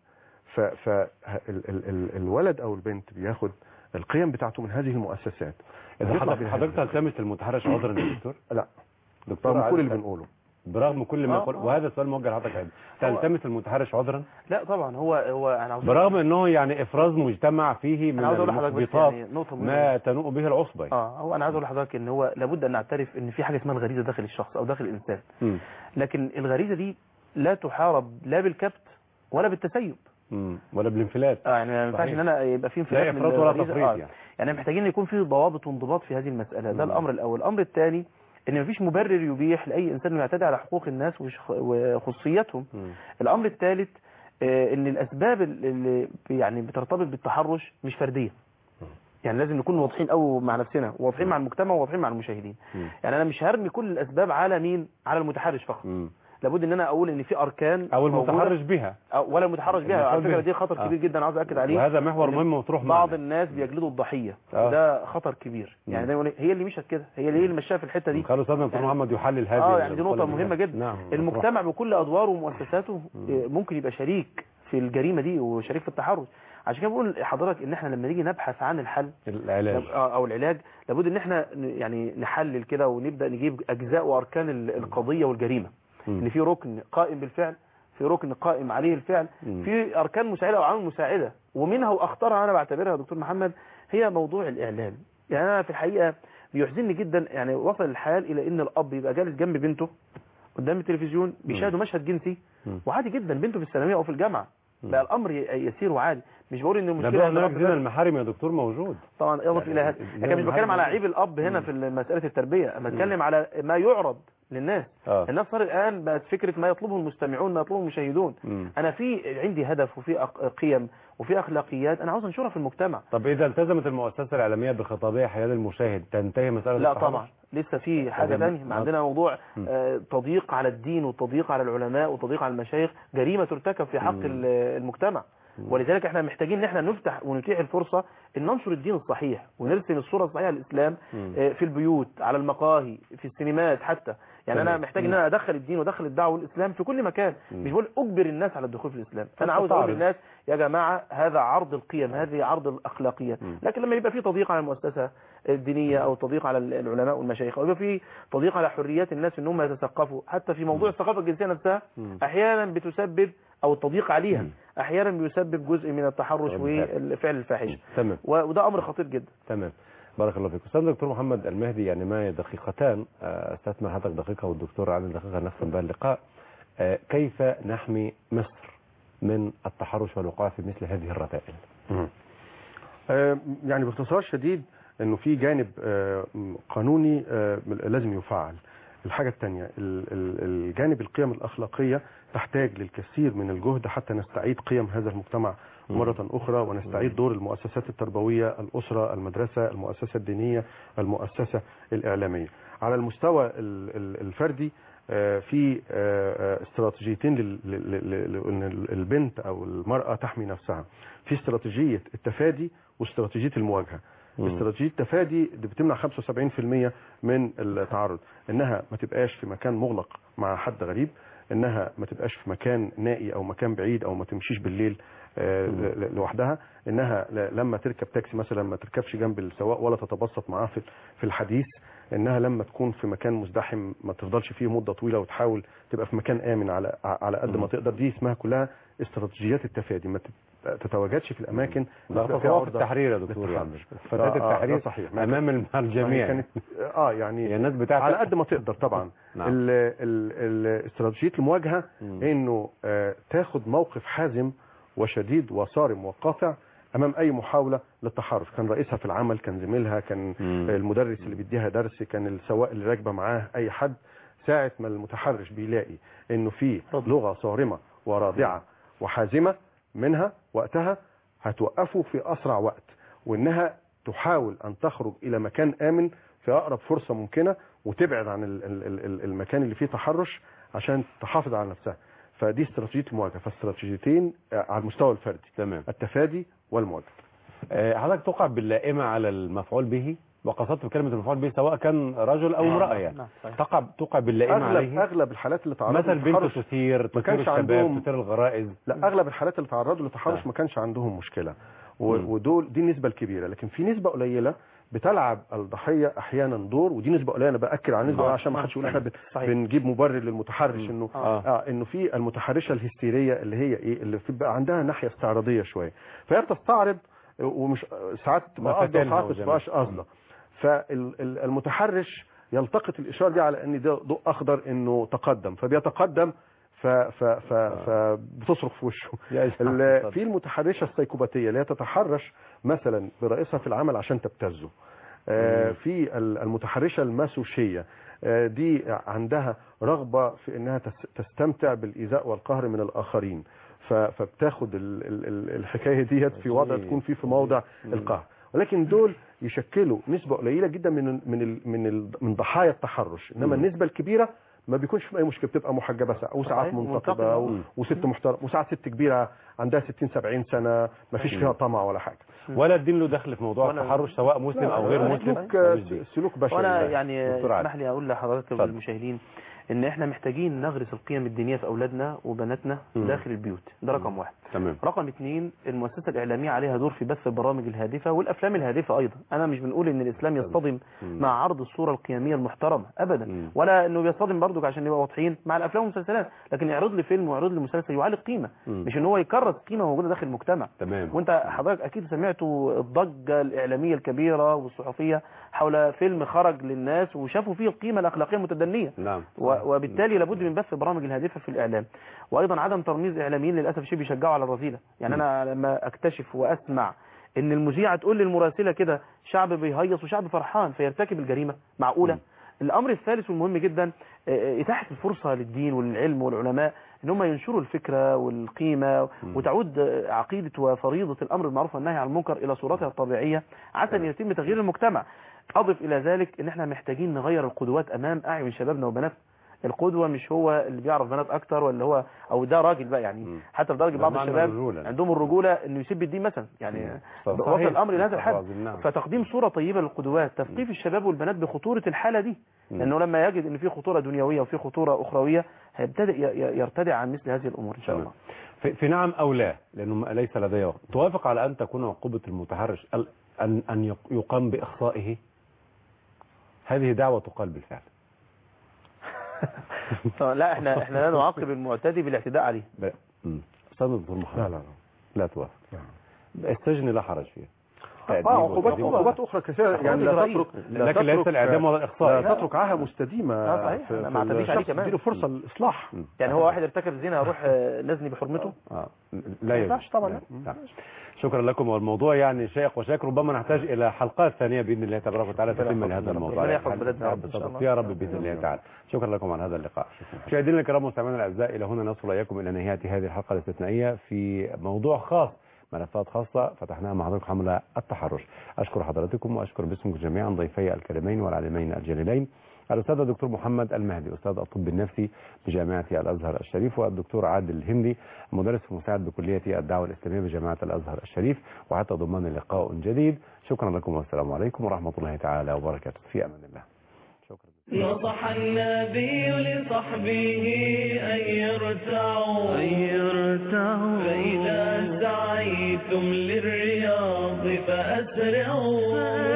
Speaker 3: فالولد او البنت بياخد القيم بتاعته من هذه المؤسسات
Speaker 2: إذا
Speaker 3: بيطلع
Speaker 2: حضرتك
Speaker 3: بيها
Speaker 2: حضرتك
Speaker 3: هذا.
Speaker 2: تلتمس المتحرش عذرا يا دكتور
Speaker 3: لا
Speaker 2: دكتور
Speaker 3: رغم كل اللي
Speaker 2: عادل،
Speaker 3: بنقوله
Speaker 2: برغم كل ما
Speaker 4: آه،
Speaker 2: يقول
Speaker 4: آه.
Speaker 2: وهذا السؤال موجه لحضرتك أيضا تلتمس المتحرش عذرا
Speaker 4: لا طبعا هو هو انا عاوز
Speaker 2: برغم انه يعني افراز مجتمع فيه من
Speaker 4: انا عاوز اقول لحضرتك بس
Speaker 2: المحبطات
Speaker 4: يعني نقطه مهمه
Speaker 2: ما تنوء به العصبة يعني.
Speaker 4: اه هو انا عاوز اقول لحضرتك ان هو لابد ان نعترف ان في حاجه اسمها الغريزه داخل الشخص او داخل الانسان
Speaker 2: مم.
Speaker 4: لكن الغريزه دي لا تحارب لا بالكبت ولا بالتسيب
Speaker 2: مم. ولا بالانفلات
Speaker 4: اه يعني ما ينفعش
Speaker 2: صحيح.
Speaker 4: ان انا يبقى في انفلات
Speaker 2: لا
Speaker 4: من
Speaker 2: افراط ولا
Speaker 4: الغريزة.
Speaker 2: تفريط
Speaker 4: آه.
Speaker 2: يعني
Speaker 4: يعني محتاجين يكون في ضوابط وانضباط في هذه المساله ده
Speaker 2: مم.
Speaker 4: الامر الاول الامر الثاني ان مفيش مبرر يبيح لاي انسان انه يعتدي على حقوق الناس وش- وخصوصيتهم
Speaker 2: مم.
Speaker 4: الامر الثالث آه، ان الاسباب اللي يعني بترتبط بالتحرش مش فرديه يعني لازم نكون واضحين قوي مع نفسنا وواضحين مع المجتمع وواضحين مع المشاهدين
Speaker 2: مم.
Speaker 4: يعني انا مش هرمي كل الاسباب على مين على المتحرش فقط
Speaker 2: مم.
Speaker 4: لابد ان انا اقول ان في اركان
Speaker 2: او
Speaker 4: موجودة.
Speaker 2: المتحرش بها
Speaker 4: أو ولا المتحرش بها على
Speaker 2: المتحرش
Speaker 4: فكره
Speaker 2: بها.
Speaker 4: دي خطر
Speaker 2: آه.
Speaker 4: كبير جدا عاوز اكد عليه
Speaker 2: وهذا محور
Speaker 4: إن
Speaker 2: مهم وتروح
Speaker 4: بعض
Speaker 2: معنا
Speaker 4: الناس بيجلدوا الضحيه
Speaker 2: آه.
Speaker 4: وده خطر كبير يعني
Speaker 2: مم.
Speaker 4: دايما يقول هي اللي مشت كده هي اللي هي اللي مشاها في الحته دي
Speaker 2: خلوا استاذنا دكتور
Speaker 4: يعني-
Speaker 2: محمد يحلل هذه
Speaker 4: اه يعني دي نقطه
Speaker 2: القضية.
Speaker 4: مهمه جدا
Speaker 2: نعم
Speaker 4: المجتمع بكل ادواره ومؤسساته آه، ممكن يبقى شريك في الجريمه دي وشريك في التحرش عشان كده بقول لحضرتك ان احنا لما نيجي نبحث عن الحل
Speaker 2: العلاج
Speaker 4: آه، او العلاج لابد ان احنا ن- يعني نحلل كده ونبدا نجيب اجزاء واركان ال- القضيه والجريمه
Speaker 2: مم.
Speaker 4: ان في ركن قائم بالفعل في ركن قائم عليه الفعل
Speaker 2: مم.
Speaker 4: في اركان مساعده او عوامل مساعده ومنها واخطرها انا بعتبرها يا دكتور محمد هي موضوع الاعلام يعني انا في الحقيقه بيحزنني جدا يعني وصل الحال الى ان الاب يبقى جالس جنب بنته قدام التلفزيون بيشاهدوا مشهد جنسي
Speaker 2: مم.
Speaker 4: وعادي جدا بنته في الثانويه او في الجامعه
Speaker 2: مم.
Speaker 4: بقى الامر ي- يسير وعادي مش بقول ان
Speaker 2: ده
Speaker 4: المشكله عند
Speaker 2: برنامج
Speaker 4: الأب
Speaker 2: زنا
Speaker 4: بس.
Speaker 2: المحارم يا دكتور موجود
Speaker 4: طبعا اضف
Speaker 2: يعني
Speaker 4: الى هذا
Speaker 2: زي
Speaker 4: لكن مش
Speaker 2: ما
Speaker 4: بتكلم على
Speaker 2: حضرتك-
Speaker 4: عيب الاب هنا
Speaker 2: مم.
Speaker 4: في مساله التربيه انا بتكلم على ما يعرض للناس
Speaker 2: اه
Speaker 4: الناس صار الان بقت فكره ما يطلبه المستمعون ما يطلبه المشاهدون
Speaker 2: مم.
Speaker 4: انا في عندي هدف وفي أق- قيم وفي اخلاقيات انا عاوز انشرها في المجتمع
Speaker 2: طب اذا التزمت المؤسسه الاعلاميه بخطابيه حيال المشاهد تنتهي مساله
Speaker 4: لا
Speaker 2: التحرش؟
Speaker 4: طبعا لسه في حاجه
Speaker 2: يعني
Speaker 4: ثانيه
Speaker 2: ما-
Speaker 4: عندنا موضوع
Speaker 2: مم.
Speaker 4: آه، تضييق على الدين وتضييق على العلماء وتضييق على المشايخ جريمه ترتكب في حق
Speaker 2: مم.
Speaker 4: ال- المجتمع ولذلك احنا محتاجين ان احنا نفتح ونتيح الفرصه ان ننشر الدين الصحيح ونرسم الصوره الصحيحه للاسلام
Speaker 2: مم.
Speaker 4: آه، في البيوت على المقاهي في السينمات حتى يعني انا
Speaker 2: تمام.
Speaker 4: محتاج ان انا ادخل الدين وادخل الدعوه والاسلام في كل مكان
Speaker 2: مم.
Speaker 4: مش بقول اجبر الناس على الدخول في الاسلام
Speaker 2: طب
Speaker 4: انا عاوز اقول
Speaker 2: تعرض.
Speaker 4: للناس يا جماعه هذا عرض القيم هذه عرض الاخلاقيات
Speaker 2: مم.
Speaker 4: لكن لما يبقى في تضييق على المؤسسه الدينيه او تضييق على العلماء والمشايخ او يبقى في تضييق على حريات الناس ان هم يتثقفوا حتى في موضوع الثقافه الجنسيه نفسها
Speaker 2: مم.
Speaker 4: احيانا بتسبب او التضييق عليها
Speaker 2: مم.
Speaker 4: احيانا بيسبب جزء من التحرش
Speaker 2: طب
Speaker 4: والفعل الفاحش
Speaker 2: تمام
Speaker 4: و- وده امر خطير جدا
Speaker 2: تمام بارك الله فيك استاذ دكتور محمد المهدي يعني معي دقيقتان آه، استثمر حضرتك دقيقه والدكتور علي دقيقه نختم بها اللقاء آه، كيف نحمي مصر من التحرش والوقوع في مثل هذه الرذائل
Speaker 3: آه، يعني باختصار شديد انه في جانب آه، قانوني آه، لازم يفعل الحاجة الثانية الجانب القيم الأخلاقية تحتاج للكثير من الجهد حتى نستعيد قيم هذا المجتمع مرة أخرى ونستعيد دور المؤسسات التربوية الأسرة المدرسة المؤسسة الدينية المؤسسة الإعلامية على المستوى ال- ال- الفردي آه، في آه، آه، استراتيجيتين لل- لل- لل- لأن البنت أو المرأة تحمي نفسها في استراتيجية التفادي واستراتيجية المواجهة
Speaker 2: مم.
Speaker 3: استراتيجية التفادي دي بتمنع 75% من التعرض انها ما تبقاش في مكان مغلق مع حد غريب انها ما تبقاش في مكان نائي او مكان بعيد او ما تمشيش بالليل آه،
Speaker 2: مم.
Speaker 3: ل- ل- لوحدها انها ل- لما تركب تاكسي مثلا ما تركبش جنب السواق ولا تتبسط معاه في في الحديث انها لما تكون في مكان مزدحم ما تفضلش فيه مده طويله وتحاول تبقى في مكان امن على على قد
Speaker 2: مم.
Speaker 3: ما تقدر دي اسمها كلها استراتيجيات التفادي ما تت- تتواجدش في الاماكن اللي
Speaker 2: ده
Speaker 3: بتبقى فيها
Speaker 2: خطوات
Speaker 3: عرضة
Speaker 2: التحرير يا دكتور
Speaker 3: للتحرش.
Speaker 2: يعني
Speaker 3: آه،
Speaker 2: فتاة
Speaker 3: آه، ده
Speaker 2: التحرير
Speaker 3: صحيح
Speaker 2: امام الم- الجميع
Speaker 3: كانت اه يعني
Speaker 2: هي الناس بتاعتك
Speaker 3: على قد ما تقدر طبعا
Speaker 2: نعم.
Speaker 3: ال- ال- ال- استراتيجيه المواجهه
Speaker 2: مم.
Speaker 3: انه آه، تاخد موقف حازم وشديد وصارم وقاطع امام اي محاوله للتحرش كان رئيسها في العمل كان زميلها كان
Speaker 2: مم.
Speaker 3: المدرس اللي بيديها درس كان السواق اللي راكبه معاه اي حد ساعه ما المتحرش بيلاقي انه في لغه صارمه ورادعه وحازمه منها وقتها هتوقفه في اسرع وقت وانها تحاول ان تخرج الى مكان امن في اقرب فرصه ممكنه وتبعد عن ال- ال- ال- ال- المكان اللي فيه تحرش عشان تحافظ على نفسها فدي استراتيجيه المواجهه فاستراتيجيتين آه، على المستوى الفردي
Speaker 2: تمام
Speaker 3: التفادي والمواجهه
Speaker 2: آه، حضرتك تقع باللائمة على المفعول به وقصدت بكلمة المفعول به سواء كان رجل أو امرأة يعني
Speaker 4: نعم، صحيح.
Speaker 2: تقع تقع باللائمة
Speaker 3: اغلب
Speaker 2: عليه
Speaker 3: اغلب الحالات اللي تعرضوا
Speaker 2: مثل بنت
Speaker 3: للتحرش
Speaker 2: تثير تثير
Speaker 3: كانش
Speaker 2: الشباب
Speaker 3: عندهم-
Speaker 2: تثير الغرائز
Speaker 3: لا اغلب الحالات اللي تعرضوا للتحرش
Speaker 2: آه.
Speaker 3: ما كانش عندهم مشكله و-
Speaker 2: مم.
Speaker 3: ودول دي النسبه الكبيره لكن في نسبه قليله بتلعب الضحيه احيانا دور ودي نسبه قليله انا باكد على النسبه
Speaker 4: آه.
Speaker 3: عشان ما حدش يقول احنا بن-
Speaker 4: صحيح.
Speaker 3: بنجيب مبرر للمتحرش
Speaker 2: مم.
Speaker 3: انه
Speaker 2: آه.
Speaker 3: اه انه في المتحرشه الهستيريه اللي هي ايه اللي بتبقى عندها ناحيه استعراضيه شويه فهي بتستعرض ومش ساعات تبقى قاصده
Speaker 2: مفاتنها
Speaker 3: وساعات ما تبقاش
Speaker 2: وجمال.
Speaker 3: قاصده فالمتحرش يلتقط الاشاره دي على ان ده ضوء اخضر انه تقدم فبيتقدم ف ف ف فبتصرخ في وشه
Speaker 2: يا
Speaker 3: ال- في المتحرشه السيكوباتيه اللي هي تتحرش مثلا برئيسها في العمل عشان تبتزه آه،
Speaker 2: مم.
Speaker 3: في ال- المتحرشه الماسوشيه آه، دي عندها رغبه في انها تس- تستمتع بالايذاء والقهر من الاخرين ف- فبتاخد ال- ال- ال- الحكايه ديت في وضع
Speaker 2: عجيب.
Speaker 3: تكون فيه في موضع
Speaker 2: مم.
Speaker 3: القهر ولكن دول يشكلوا نسبه قليله جدا من ال من ال من ال من ضحايا التحرش انما
Speaker 2: مم.
Speaker 3: النسبه الكبيره ما بيكونش في اي مشكله بتبقى محجبه ساعة وساعات
Speaker 4: صحيح،
Speaker 3: منتقبه
Speaker 4: منتقبة.
Speaker 3: و-
Speaker 2: مم.
Speaker 3: وست محترم وساعات ست كبيره عندها 60 70 سنه ما فيش
Speaker 2: مم.
Speaker 3: فيها طمع ولا حاجه
Speaker 2: ولا الدين له دخل في موضوع
Speaker 4: ولا-
Speaker 2: التحرش سواء مسلم أو غير
Speaker 3: لا،
Speaker 2: مسلم
Speaker 3: سلوك
Speaker 2: ملوش دين.
Speaker 3: سلوك بشري
Speaker 4: وانا
Speaker 3: لا.
Speaker 4: يعني
Speaker 2: دكتور علي.
Speaker 4: اسمح لي اقول لحضرتك
Speaker 2: اتفضل.
Speaker 4: والمشاهدين ان احنا محتاجين نغرس القيم الدينيه في اولادنا وبناتنا
Speaker 2: مم.
Speaker 4: داخل البيوت ده رقم واحد
Speaker 2: تمام
Speaker 4: رقم اثنين المؤسسة الإعلامية عليها دور في بث البرامج الهادفة والأفلام الهادفة أيضا أنا مش بنقول إن الإسلام يصطدم
Speaker 2: مم.
Speaker 4: مع عرض الصورة القيمية المحترمة أبدا
Speaker 2: مم.
Speaker 4: ولا إنه بيصطدم برضك عشان نبقى واضحين مع الأفلام والمسلسلات لكن يعرض لي فيلم ويعرض لي مسلسل يعالج قيمة
Speaker 2: مم.
Speaker 4: مش إن هو يكرس قيمة موجودة داخل المجتمع
Speaker 2: تمام
Speaker 4: وانت حضرتك اكيد سمعت شاهدتوا الضجة الإعلامية الكبيرة والصحفية حول فيلم خرج للناس وشافوا فيه القيمة الأخلاقية المتدنية
Speaker 2: نعم
Speaker 4: و- وبالتالي لابد من بث برامج الهادفة في الإعلام وأيضا عدم ترميز إعلاميين للأسف الشيء بيشجعوا على الرذيلة يعني أنا لما أكتشف وأسمع إن المذيعة تقول للمراسلة كده شعب بيهيص وشعب فرحان فيرتكب الجريمة معقولة
Speaker 2: مم.
Speaker 4: الأمر الثالث والمهم جدا آه، إتاحة الفرصة للدين والعلم والعلماء إن هم ينشروا الفكرة والقيمة
Speaker 2: مم.
Speaker 4: وتعود آه، عقيدة وفريضة الأمر بالمعروف والنهي عن المنكر إلى صورتها الطبيعية عسى أن يتم تغيير المجتمع أضف إلى ذلك إن إحنا محتاجين نغير القدوات أمام أعين شبابنا وبناتنا القدوة مش هو اللي بيعرف بنات أكتر ولا هو أو ده راجل بقى يعني
Speaker 2: مم.
Speaker 4: حتى لدرجة
Speaker 2: ده
Speaker 4: بعض
Speaker 2: معنى
Speaker 4: الشباب
Speaker 2: الرجولة.
Speaker 4: عندهم الرجولة إنه يسب الدين مثلا يعني
Speaker 2: مم.
Speaker 4: وصل
Speaker 2: صحيح.
Speaker 4: الأمر إلى هذا الحد
Speaker 2: العظيم، نعم.
Speaker 4: فتقديم صورة طيبة للقدوات تثقيف الشباب والبنات بخطورة الحالة دي
Speaker 2: مم.
Speaker 4: لأنه لما يجد إن في خطورة دنيوية وفي خطورة أخروية هيبتدئ ي- ي- يرتدع عن مثل هذه الأمور إن شاء
Speaker 2: تمام.
Speaker 4: الله
Speaker 2: في, في نعم أو لا لأنه ما- ليس لدي وقت توافق على أن تكون عقوبة المتحرش ال- أن, أن يق- يقام بإخصائه هذه دعوة تقال بالفعل
Speaker 4: لا احنا احنا لا نعاقب المعتدي بالاعتداء عليه
Speaker 2: ب- مم. أستاذ دكتور محمد
Speaker 3: لا لا لا
Speaker 2: لا توافق السجن لا حرج فيه تأديب
Speaker 3: اه عقوبات
Speaker 2: وتأديب.
Speaker 3: عقوبات اخرى كثيره يعني لا
Speaker 4: إجرائية.
Speaker 3: تترك لا
Speaker 2: لكن ليس
Speaker 3: تترك-
Speaker 2: الإعدام ولا الإخصاء
Speaker 3: لا تترك عاهه مستديمه
Speaker 4: آه، صحيح.
Speaker 3: في-
Speaker 4: أنا
Speaker 3: في
Speaker 4: ما اعتديش عليه
Speaker 3: الشخص.
Speaker 4: كمان.
Speaker 3: اديله فرصه للاصلاح
Speaker 2: مم.
Speaker 4: يعني هو واحد ارتكب زنا اروح آه، نزني بحرمته
Speaker 2: آه.
Speaker 4: ما
Speaker 2: لا يجوز.
Speaker 4: ينفعش طبعا،
Speaker 2: لا. لا. شكرا لكم والموضوع يعني شيق وشاك ربما نحتاج الى حلقات ثانيه باذن الله تبارك وتعالى
Speaker 4: ربنا
Speaker 2: تتم
Speaker 4: يحفظ
Speaker 2: لهذا
Speaker 4: بلدنا.
Speaker 2: الموضوع
Speaker 4: ربنا يحفظ بلدنا يا رب إن شاء الله.
Speaker 2: يا رب باذن الله تعالى شكرا لكم على هذا اللقاء مشاهدينا الكرام ومستمعينا الاعزاء الى هنا نصل اليكم الى نهايه هذه الحلقه الاستثنائيه في موضوع خاص ملفات خاصة فتحناها مع حضرتك حملة التحرش أشكر حضراتكم وأشكر باسمكم جميعا ضيفي الكريمين والعالمين الجليلين الأستاذ الدكتور محمد المهدي أستاذ الطب النفسي بجامعة الأزهر الشريف والدكتور عادل الهندي مدرس مساعد بكلية الدعوة الإسلامية بجامعة الأزهر الشريف وحتى ضمان لقاء جديد شكرا لكم والسلام عليكم ورحمة الله تعالى وبركاته في أمان الله شكرا
Speaker 1: نصح النبي لصحبه أن يرتعوا أن يرتعوا فإذا سعيتم للرياض فأسرعوا